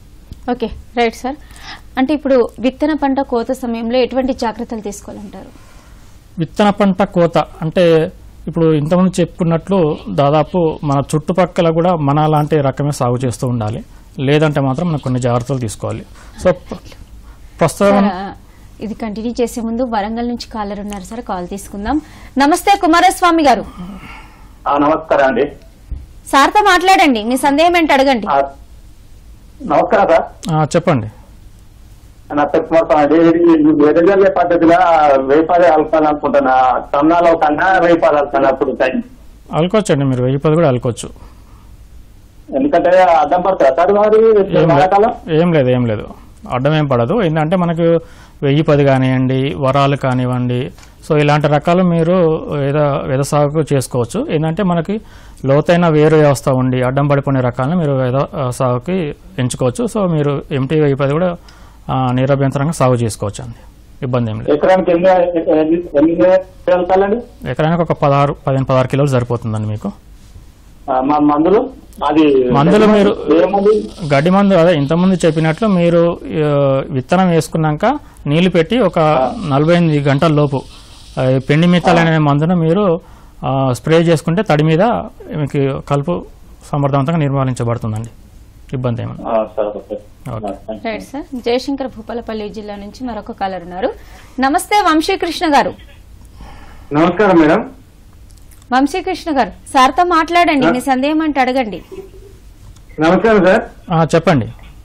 ఓకే రైట్ సార్ అంటే ఇప్పుడు విత్తన పంట కోత సమయంలో ఎటువంటి జాగ్రత్తలు తీసుకోవాలంటారు విత్తన పంట కోత అంటే ఇప్పుడు ఇంతకుముందు చెప్పుకున్నట్లు దాదాపు మన చుట్టుపక్కల కూడా మన లాంటి రకమే సాగు చేస్తూ ఉండాలి లేదంటే మాత్రం మనం కొన్ని జాగ్రత్తలు తీసుకోవాలి సో ప్ర- ప్రస్తుతం సార్, ఆ, ఇది కంటిన్యూ చేసే ముందు వరంగల్ నుంచి కాలర్ ఉన్నారు సార్ కాల్ తీసుకుందాం నమస్తే కుమారస్వామి గారు నమస్కారం అండి సార్తో మాట్లాడండి మీ సందేహం ఏంటి అడగండి నమస్కారం సార్ ఆ, చెప్పండి నా పేరు కుమార్ అండి ఇది వెదజల్లే పద్ధతిలో వేపాలి అలకాలనుకుంటున్నా సన్నాలో కన్నా వేపాలి అలకాలప్పుడు టైం అలుకోవచ్చండి మీరు వెయ్యి పది కూడా అలుకోవచ్చు ఎందుకంటే అడ్డం పడుతుందా సార్ మరి ఏం లే- వానాకాలం ఏం లేదు ఏం లేదు అడ్డం ఏం పడదు ఏంటంటే మనకు వెయ్యి పది కానివ్వండి వరాలు కానివ్వండి సో ఇలాంటి రకాలు మీరు ఏదో వేద సాగు చేసుకోవచ్చు ఏంటంటే మనకి లోతైన వేరు వ్యవస్థ ఉండి అడ్డం పడిపోయిన రకాలను మీరు వేద ఆ, సాగుకి ఎంచుకోవచ్చు సో మీరు ఎంటీ వెయ్యి పది కూడా ఆ, నిరభ్యంతరంగా సాగు చేసుకోవచ్చు అండి ఇబ్బంది ఏం లేదు ఎకరానికి ఎన్ని ఎన్ని- ఎన్ని వెళ్తాలండి ఎకరానికి ఒక పదహారు పదిహేను పదహారు కిలోలు సరిపోతుందండి మీకు మా మందులు అది మందులు మీరు ఏ మందు గడ్డి మందు అదే ఇంతకుముందు చెప్పినట్లు మీరు ఆ, విత్తనం వేసుకున్నాక నీళ్లు పెట్టి ఒక నలభై ఎనిమిది గంటల లోపు ఆ, ఈ పెండి మిత్తాలు అనే మందును మీరు ఆ, స్ప్రే చేసుకుంటే తడి మీద మీకు కలుపు సమర్థవంతంగా నిర్మూలించబడుతుందండి ఇబ్బంది ఏమి ఆ, సరే okay right sir Jayashankar Bhupalpally జిల్లా నుంచి మరొక కాలర్ ఉన్నారు నమస్తే వంశీకృష్ణ గారు నమస్కారం మేడం వంశీకృష్ణ గారు సార్తో మాట్లాడండి మీ సందేహం అంటే అడగండి నమస్కారం సార్ ఆ, చెప్పండి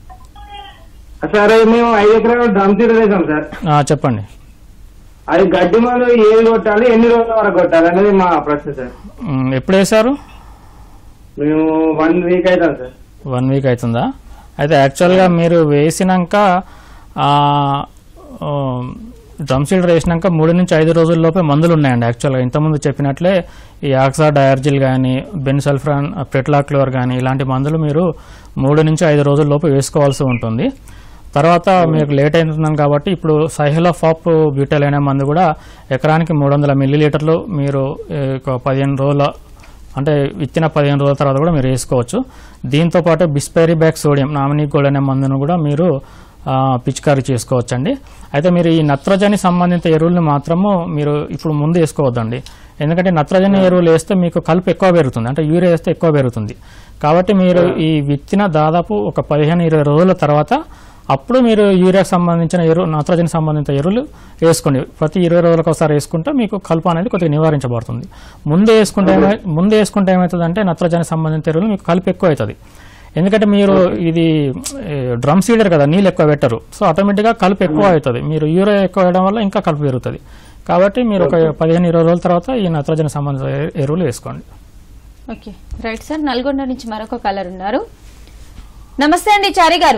సార్ అది మేము ఐదు ఎకరాలు డ్రమ్ సీడ్ వేసాం సార్ ఆ, చెప్పండి అది గడ్డి మందు ఏది కొట్టాలి ఎన్ని రోజుల వరకు కొట్టాలి అనేది మా ప్రశ్న సార్ ఉమ్, ఎప్పుడు వేశారు మేము వన్ వీక్ అవుతాం సార్ వన్ వీక్ అవుతుందా అయితే యాక్చువల్గా మీరు వేసినాక ఆ, ఆ, డ్రమ్ సీడర్ వేసినాక మూడు నుంచి ఐదు రోజుల్లోపే మందులు ఉన్నాయండి యాక్చువల్గా ఇంతకుముందు చెప్పినట్లే ఈ ఆక్సా డయార్జిల్ కానీ బెన్సల్ఫ్రాన్ ప్రెట్లాక్లోర్ కానీ ఇలాంటి మందులు మీరు మూడు నుంచి ఐదు రోజుల్లోపు వేసుకోవాల్సి ఉంటుంది తర్వాత మీకు లేట్ అవుతుందని కాబట్టి ఇప్పుడు సైహలోఫాప్ బ్యూటల్ అనే మందు కూడా ఎకరానికి మూడు వందల మిల్లీ లీటర్లు మీరు ఏ, ఒక పదిహేను రోజుల అంటే ఇచ్చిన పదిహేను రోజుల తర్వాత కూడా మీరు వేసుకోవచ్చు దీంతో పాటు bispyribac sodium Nominee Gold అనే మందును కూడా మీరు ఆ, పిచికారీ చేసుకోవచ్చండి అయితే మీరు ఈ నత్రజని సంబంధిత ఎరువుల్ని మాత్రము మీరు ఇప్పుడు ముందు వేసుకోవద్దండి ఎందుకంటే నత్రజని ఎరువులు వేస్తే మీకు కలుపు ఎక్కువ పెరుగుతుంది అంటే యూరియా వేస్తే ఎక్కువ పెరుగుతుంది కాబట్టి మీరు ఈ విత్తిన దాదాపు ఒక పదిహేను ఇరవై రోజుల తర్వాత అప్పుడు మీరు యూరియాకి సంబంధించిన ఎరువు నత్రజని సంబంధిత ఎరువులు వేసుకోండి ప్రతి ఇరవై రోజులకు ఒకసారి వేసుకుంటే మీకు కలుపు అనేది కొద్దిగా నివారించబడుతుంది ముందే వేసుకుంటే ఏమై- ముందే వేసుకుంటే ఏమవుతుందంటే నత్రజని సంబంధిత ఎరువులు మీకు కలుపు ఎక్కువ అవుతుంది ఎందుకంటే మీరు ఇది ఏ, డ్రమ్ సీడర్ కదా నీళ్ళు ఎక్కువ పెట్టరు సో ఆటోమేటిక్గా కలుపు ఎక్కువ అవుతుంది మీరు యూరియా ఎక్కువ వేయడం వల్ల ఇంకా కలుపు పెరుగుతుంది కాబట్టి మీరు ఒక పదిహేను ఇరవై రోజుల తర్వాత ఈ నత్రజని సంబంధిత ఎ- ఎరువులు వేసుకోండి ఓకే రైట్ సార్ నల్గొండ నుంచి మరొక కలర్ ఉన్నారు నమస్తే అండి చారి గారు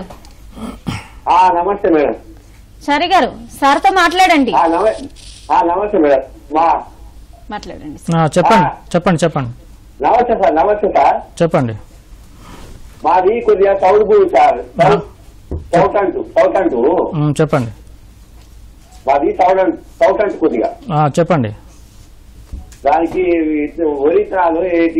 నమస్తే మేడం చారి గారు సార్తో మాట్లాడండి నమస్తే మేడం మా మాట్లాడండి ఆ, చెప్పండి చెప్పండి చెప్పండి నమస్తే సార్ నమస్తే సార్ చెప్పండి మాది కొద్దిగా సౌడ్ భూమి సార్ సౌత్ అంటూ సౌత్ అంటూ ఉమ్, చెప్పండి మాది సౌడ్ సౌత్ అంటూ కొద్దిగా ఆ, చెప్పండి దానికి వరి విత్తనాలు ఏంటి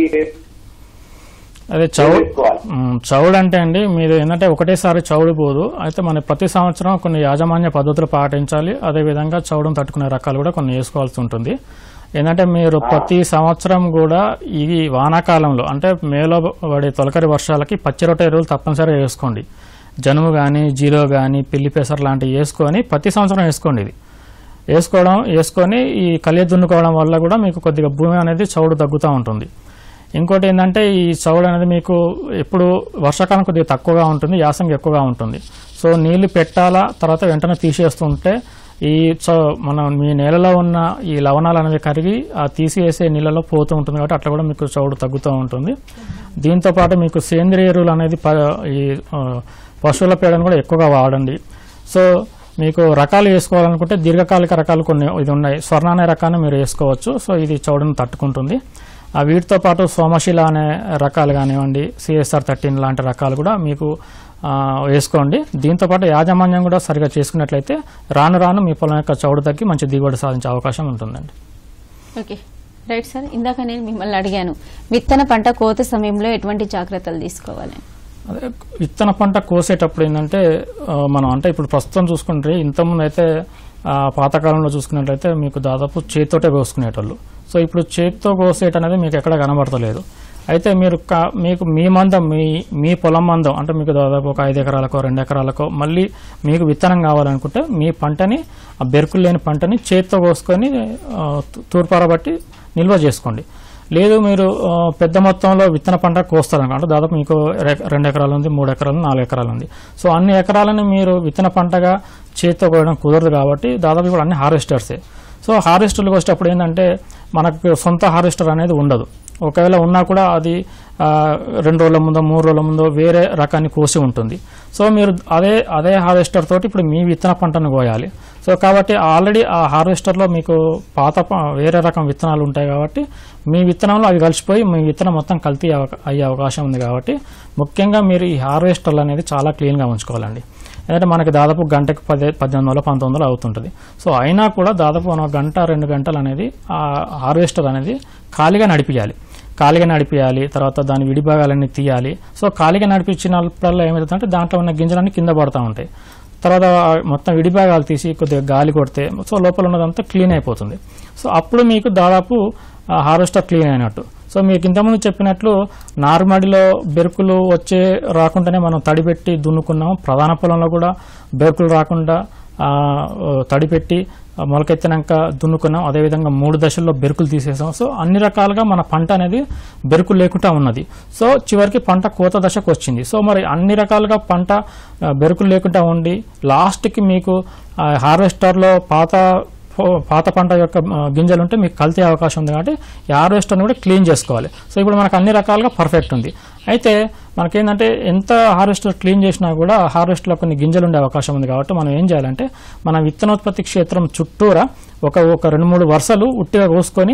అదే చౌడ్ వేసుకోవాలి. మ్, చౌడ్ అంటే అండి మీరు ఏంటంటే ఒకటేసారి చౌడు పోదు అయితే మన ప్రతి సంవత్సరం కొన్ని యాజమాన్య పద్ధతులు పాటించాలి అదేవిధంగా చౌడును తట్టుకునే రకాలు కూడా కొన్ని వేసుకోవాల్సి ఉంటుంది ఏంటంటే మీరు ప్రతి సంవత్సరం కూడా ఇది వానాకాలంలో అంటే మేలో పడే తొలకరి వర్షాలకి పచ్చి రొట్టె ఎరువులు తప్పనిసరిగా వేసుకోండి జనుము కానీ జీలో కానీ పిల్లి పెసర్ లాంటివి వేసుకొని ప్రతి సంవత్సరం వేసుకోండి ఇది వేసుకోవడం వేసుకొని ఈ కలియ దున్నుకోవడం వల్ల కూడా మీకు కొద్దిగా భూమి అనేది చౌడు తగ్గుతూ ఉంటుంది ఇంకోటి ఏంటంటే ఈ చౌడు అనేది మీకు ఎప్పుడు వర్షాకాలం కొద్దిగా తక్కువగా ఉంటుంది యాసంగి ఎక్కువగా ఉంటుంది సో నీళ్లు పెట్టాలా తర్వాత వెంటనే తీసేస్తుంటే ఈ చౌ మన మీ నేలలో ఉన్న ఈ లవణాలు అనేవి కరిగి ఆ తీసివేసే నీళ్ళలో పోతూ ఉంటుంది కాబట్టి అట్లా కూడా మీకు చౌడు తగ్గుతూ ఉంటుంది దీంతో పాటు మీకు సేంద్రియ ఎరువులు అనేది ప- ఈ ఆ, పశువుల పేడను కూడా ఎక్కువగా వాడండి సో మీకు రకాలు వేసుకోవాలనుకుంటే దీర్ఘకాలిక రకాలు కొన్ని ఇది ఉన్నాయి స్వర్ణ అనే రకాన్ని మీరు వేసుకోవచ్చు సో ఇది చౌడును తట్టుకుంటుంది ఆ వీటితో పాటు సోమశిల అనే రకాలు కానివ్వండి సిఎస్ఆర్ థర్టీన్ లాంటి రకాలు కూడా మీకు ఆ, వేసుకోండి దీంతో పాటు యాజమాన్యం కూడా సరిగా చేసుకున్నట్లయితే రాను రాను మీ పొలం యొక్క చౌడు తగ్గి మంచి దిగుబడి సాధించే అవకాశం ఉంటుందండి ఓకే రైట్ సార్ ఇందాక నేను మిమ్మల్ని అడిగాను విత్తన పంట కోత సమయంలో ఎటువంటి జాగ్రత్తలు తీసుకోవాలి అదే విత్తన పంట కోసేటప్పుడు ఏంటంటే ఆ, మనం అంటే ఇప్పుడు ప్రస్తుతం చూసుకుంటే ఇంతకుముందు అయితే ఆ, పాతకాలంలో చూసుకున్నట్లయితే మీకు దాదాపు చేతితోటే కోసుకునేటోళ్ళు సో ఇప్పుడు చేతితో కోసేట అనేది మీకు ఎక్కడ కనబడతలేదు అయితే మీరు కా- మీకు మీ మందం మీ మీ పొలం మందం అంటే మీకు దాదాపు ఒక ఐదు ఎకరాలకో రెండు ఎకరాలకో మళ్ళీ మీకు విత్తనం కావాలనుకుంటే మీ పంటని ఆ బెరుకులు లేని పంటని చేతితో కోసుకొని ఆ, తూ- తూర్పారబట్టి నిల్వ చేసుకోండి లేదు మీరు ఆ, పెద్ద మొత్తంలో విత్తన పంట కోస్తారనుకో అంటే దాదాపు మీకు రె- రెండు ఎకరాలు ఉంది మూడు ఎకరాలు నాలుగు ఎకరాలు ఉంది సో అన్ని ఎకరాలను మీరు విత్తన పంటగా చేతితో కోయడం కుదరదు కాబట్టి దాదాపు ఇప్పుడు అన్ని హార్వెస్టర్సే సో హార్వెస్టర్లకు వచ్చేటప్పుడు ఏంటంటే మనకు సొంత హార్వెస్టర్ అనేది ఉండదు ఒకవేళ ఉన్నా కూడా అది ఆ, రెండు రోజుల ముందో మూడు రోజుల ముందో వేరే రకాన్ని కోసి ఉంటుంది సో మీరు అదే అదే హార్వెస్టర్ తోటి ఇప్పుడు మీ విత్తన పంటను కోయాలి సో కాబట్టి ఆల్రెడీ ఆ హార్వెస్టర్లో మీకు పాత ప- వేరే రకం విత్తనాలు ఉంటాయి కాబట్టి మీ విత్తనంలో అవి కలిసిపోయి మీ విత్తనం మొత్తం కల్తీ అవ- అయ్యే అవకాశం ఉంది కాబట్టి ముఖ్యంగా మీరు ఈ హార్వెస్టర్లు అనేది చాలా క్లీన్గా ఉంచుకోవాలండి ఎందుకంటే మనకి దాదాపు గంటకి పది పద్దెనిమిది వందలు పంతొమ్మిది వందలు అవుతుంటుంది సో అయినా కూడా దాదాపు మనం గంట రెండు గంటలు అనేది ఆ హార్వెస్టర్ అనేది ఖాళీగా నడిపించాలి ఖాళీగా నడిపించాలి తర్వాత దాని విడిభాగాలన్నీ తీయాలి సో ఖాళీగా నడిపించినప్పుడల్లా ఏమవుతుందంటే దాంట్లో ఉన్న గింజలన్నీ కింద పడతా ఉంటాయి తర్వాత ఆ మొత్తం విడిభాగాలు తీసి కొద్దిగా గాలి కొడితే సో లోపల ఉన్నదంతా క్లీన్ అయిపోతుంది సో అప్పుడు మీకు దాదాపు హార్వెస్టర్ క్లీన్ అయినట్టు సో మీకు ఇంతకుముందు చెప్పినట్లు నారుమడిలో బెరుకులు వచ్చే రాకుండానే మనం తడిపెట్టి దున్నుకున్నాం ప్రధాన పొలంలో కూడా బెరుకులు రాకుండా ఆ, తడిపెట్టి ఆ, మొలకెత్తినాక దున్నుకున్నాం అదేవిధంగా మూడు దశల్లో బెరుకులు తీసేసాం సో అన్ని రకాలుగా మన పంట అనేది బెరుకులు లేకుండా ఉన్నది సో చివరికి పంట కోత దశకు వచ్చింది సో మరి అన్ని రకాలుగా పంట ఆ, బెరుకులు లేకుండా ఉండి లాస్ట్కి మీకు ఆ, హార్వెస్టర్లో పాత పో- పాత పంట యొక్క ఆ, గింజలు ఉంటే మీకు కల్తీ అవకాశం ఉంది కాబట్టి ఈ హార్వెస్టర్ని కూడా క్లీన్ చేసుకోవాలి సో ఇప్పుడు మనకు అన్ని రకాలుగా పర్ఫెక్ట్ ఉంది అయితే మనకేంటంటే ఎంత హార్వెస్టర్ క్లీన్ చేసినా కూడా హార్వెస్టర్లో కొన్ని గింజలు ఉండే అవకాశం ఉంది కాబట్టి మనం ఏం చేయాలంటే మన విత్తనోత్పత్తి క్షేత్రం చుట్టూరా ఒక ఒక రెండు మూడు వరుసలు ఉట్టిగా కోసుకొని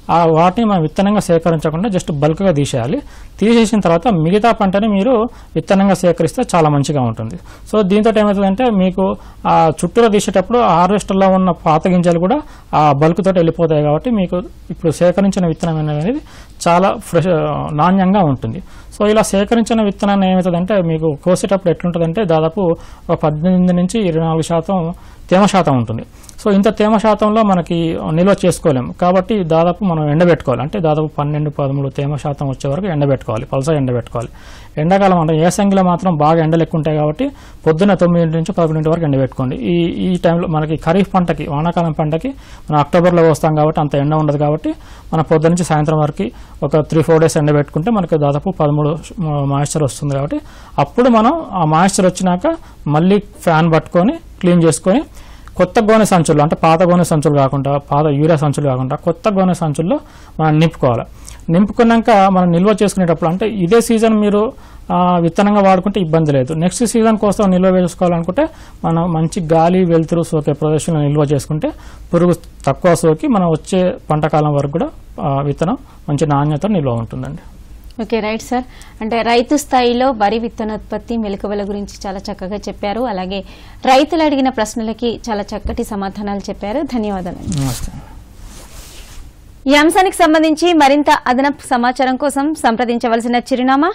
ఆ వాటిని మనం విత్తనంగా సేకరించకుండా జస్ట్ బల్క్గా తీసేయాలి తీసేసిన తర్వాత మిగతా పంటని మీరు విత్తనంగా సేకరిస్తే చాలా మంచిగా ఉంటుంది సో దీంతో ఏమవుతుందంటే మీకు ఆ చుట్టూరా తీసేటప్పుడు హార్వెస్టర్లో ఉన్న పాత గింజలు కూడా ఆ బల్క్ తోటి వెళ్ళిపోతాయి కాబట్టి మీకు ఇప్పుడు సేకరించిన విత్తనం అనేది చాలా ఫ్రెష్ నాణ్యంగా ఉంటుంది సో ఇలా సేకరించిన విత్తనాన్ని ఏమవుతుందంటే మీకు కోసేటప్పుడు ఎట్లుంటుందంటే దాదాపు ఒక పద్దెనిమిది నుంచి ఇరవై నాలుగు శాతం తేమ శాతం ఉంటుంది సో ఇంత తేమ శాతంలో మనకి నిల్వ చేసుకోలేము కాబట్టి దాదాపు మనం ఎండబెట్టుకోవాలి అంటే దాదాపు పన్నెండు పదమూడు తేమ శాతం వచ్చే వరకు ఎండబెట్టుకోవాలి పలస ఎండబెట్టుకోవాలి ఎండాకాలం అంటే ఏ సంఖ్యలో మాత్రం బాగా ఎండలు ఎక్కువ ఉంటాయి కాబట్టి పొద్దున్న తొమ్మిది నుంచి పదకొండింటి వరకు ఎండబెట్టుకోండి ఈ ఈ టైంలో మనకి ఖరీఫ్ పంటకి వానాకాలం పంటకి మనం అక్టోబర్లో వస్తాం కాబట్టి అంత ఎండ ఉండదు కాబట్టి మన పొద్దు నుంచి సాయంత్రం వరకు ఒక త్రీ ఫోర్ డేస్ ఎండబెట్టుకుంటే మనకి దాదాపు పదమూడు మాయిశ్చర్ వస్తుంది కాబట్టి అప్పుడు మనం ఆ మాయిశ్చర్ వచ్చినాక మళ్ళీ ఫ్యాన్ పట్టుకొని క్లీన్ చేసుకొని కొత్త గోనె సంచులు అంటే పాత గోనె సంచులు కాకుండా పాత యూరియా సంచులు కాకుండా కొత్త గోనె సంచుల్లో మనం నింపుకోవాలి నింపుకున్నాక మనం నిల్వ చేసుకునేటప్పుడు అంటే ఇదే సీజన్ మీరు ఆ, విత్తనంగా వాడుకుంటే ఇబ్బంది లేదు నెక్స్ట్ సీజన్ కోసం నిల్వ వేసుకోవాలనుకుంటే మనం మంచి గాలి వెలుతురు సోకే ప్రదేశంలో నిల్వ చేసుకుంటే పురుగు తక్కువ సోకి మనం వచ్చే పంట కాలం వరకు కూడా ఆ, విత్తనం మంచి నాణ్యత నిల్వ ఉంటుందండి ఓకే రైట్ సార్ అంటే రైతు స్థాయిలో వరి విత్తనోత్పత్తి మెలకువల గురించి చాలా చక్కగా చెప్పారు అలాగే రైతులు అడిగిన ప్రశ్నలకి చాలా చక్కటి సమాధానాలు చెప్పారు ధన్యవాదాలు నమస్తే ఈ అంశానికి సంబంధించి మరింత అదనపు సమాచారం కోసం సంప్రదించవలసిన చిరునామా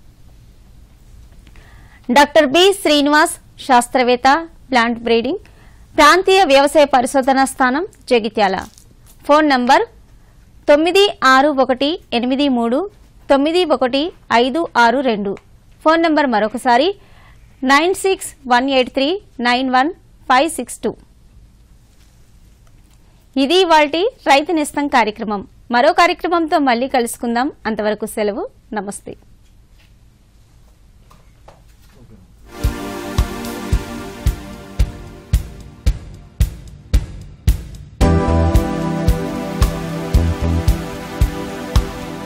డాక్టర్ బి శ్రీనివాస్ శాస్త్రవేత్త ప్లాంట్ బ్రీడింగ్ ప్రాంతీయ వ్యవసాయ పరిశోధనా స్థానం జగిత్యాల ఫోన్ నంబర్ తొమ్మిది ఆరు ఒకటి ఎనిమిది మూడు తొమ్మిది ఒకటి ఐదు ఆరు రెండు ఫోన్ నంబర్ మరొకసారి nine six one eight three nine one five six two ఇది వాల్టి రైతు నేస్తం కార్యక్రమం మరో కార్యక్రమంతో మళ్ళీ కలుసుకుందాం అంతవరకు సెలవు నమస్తే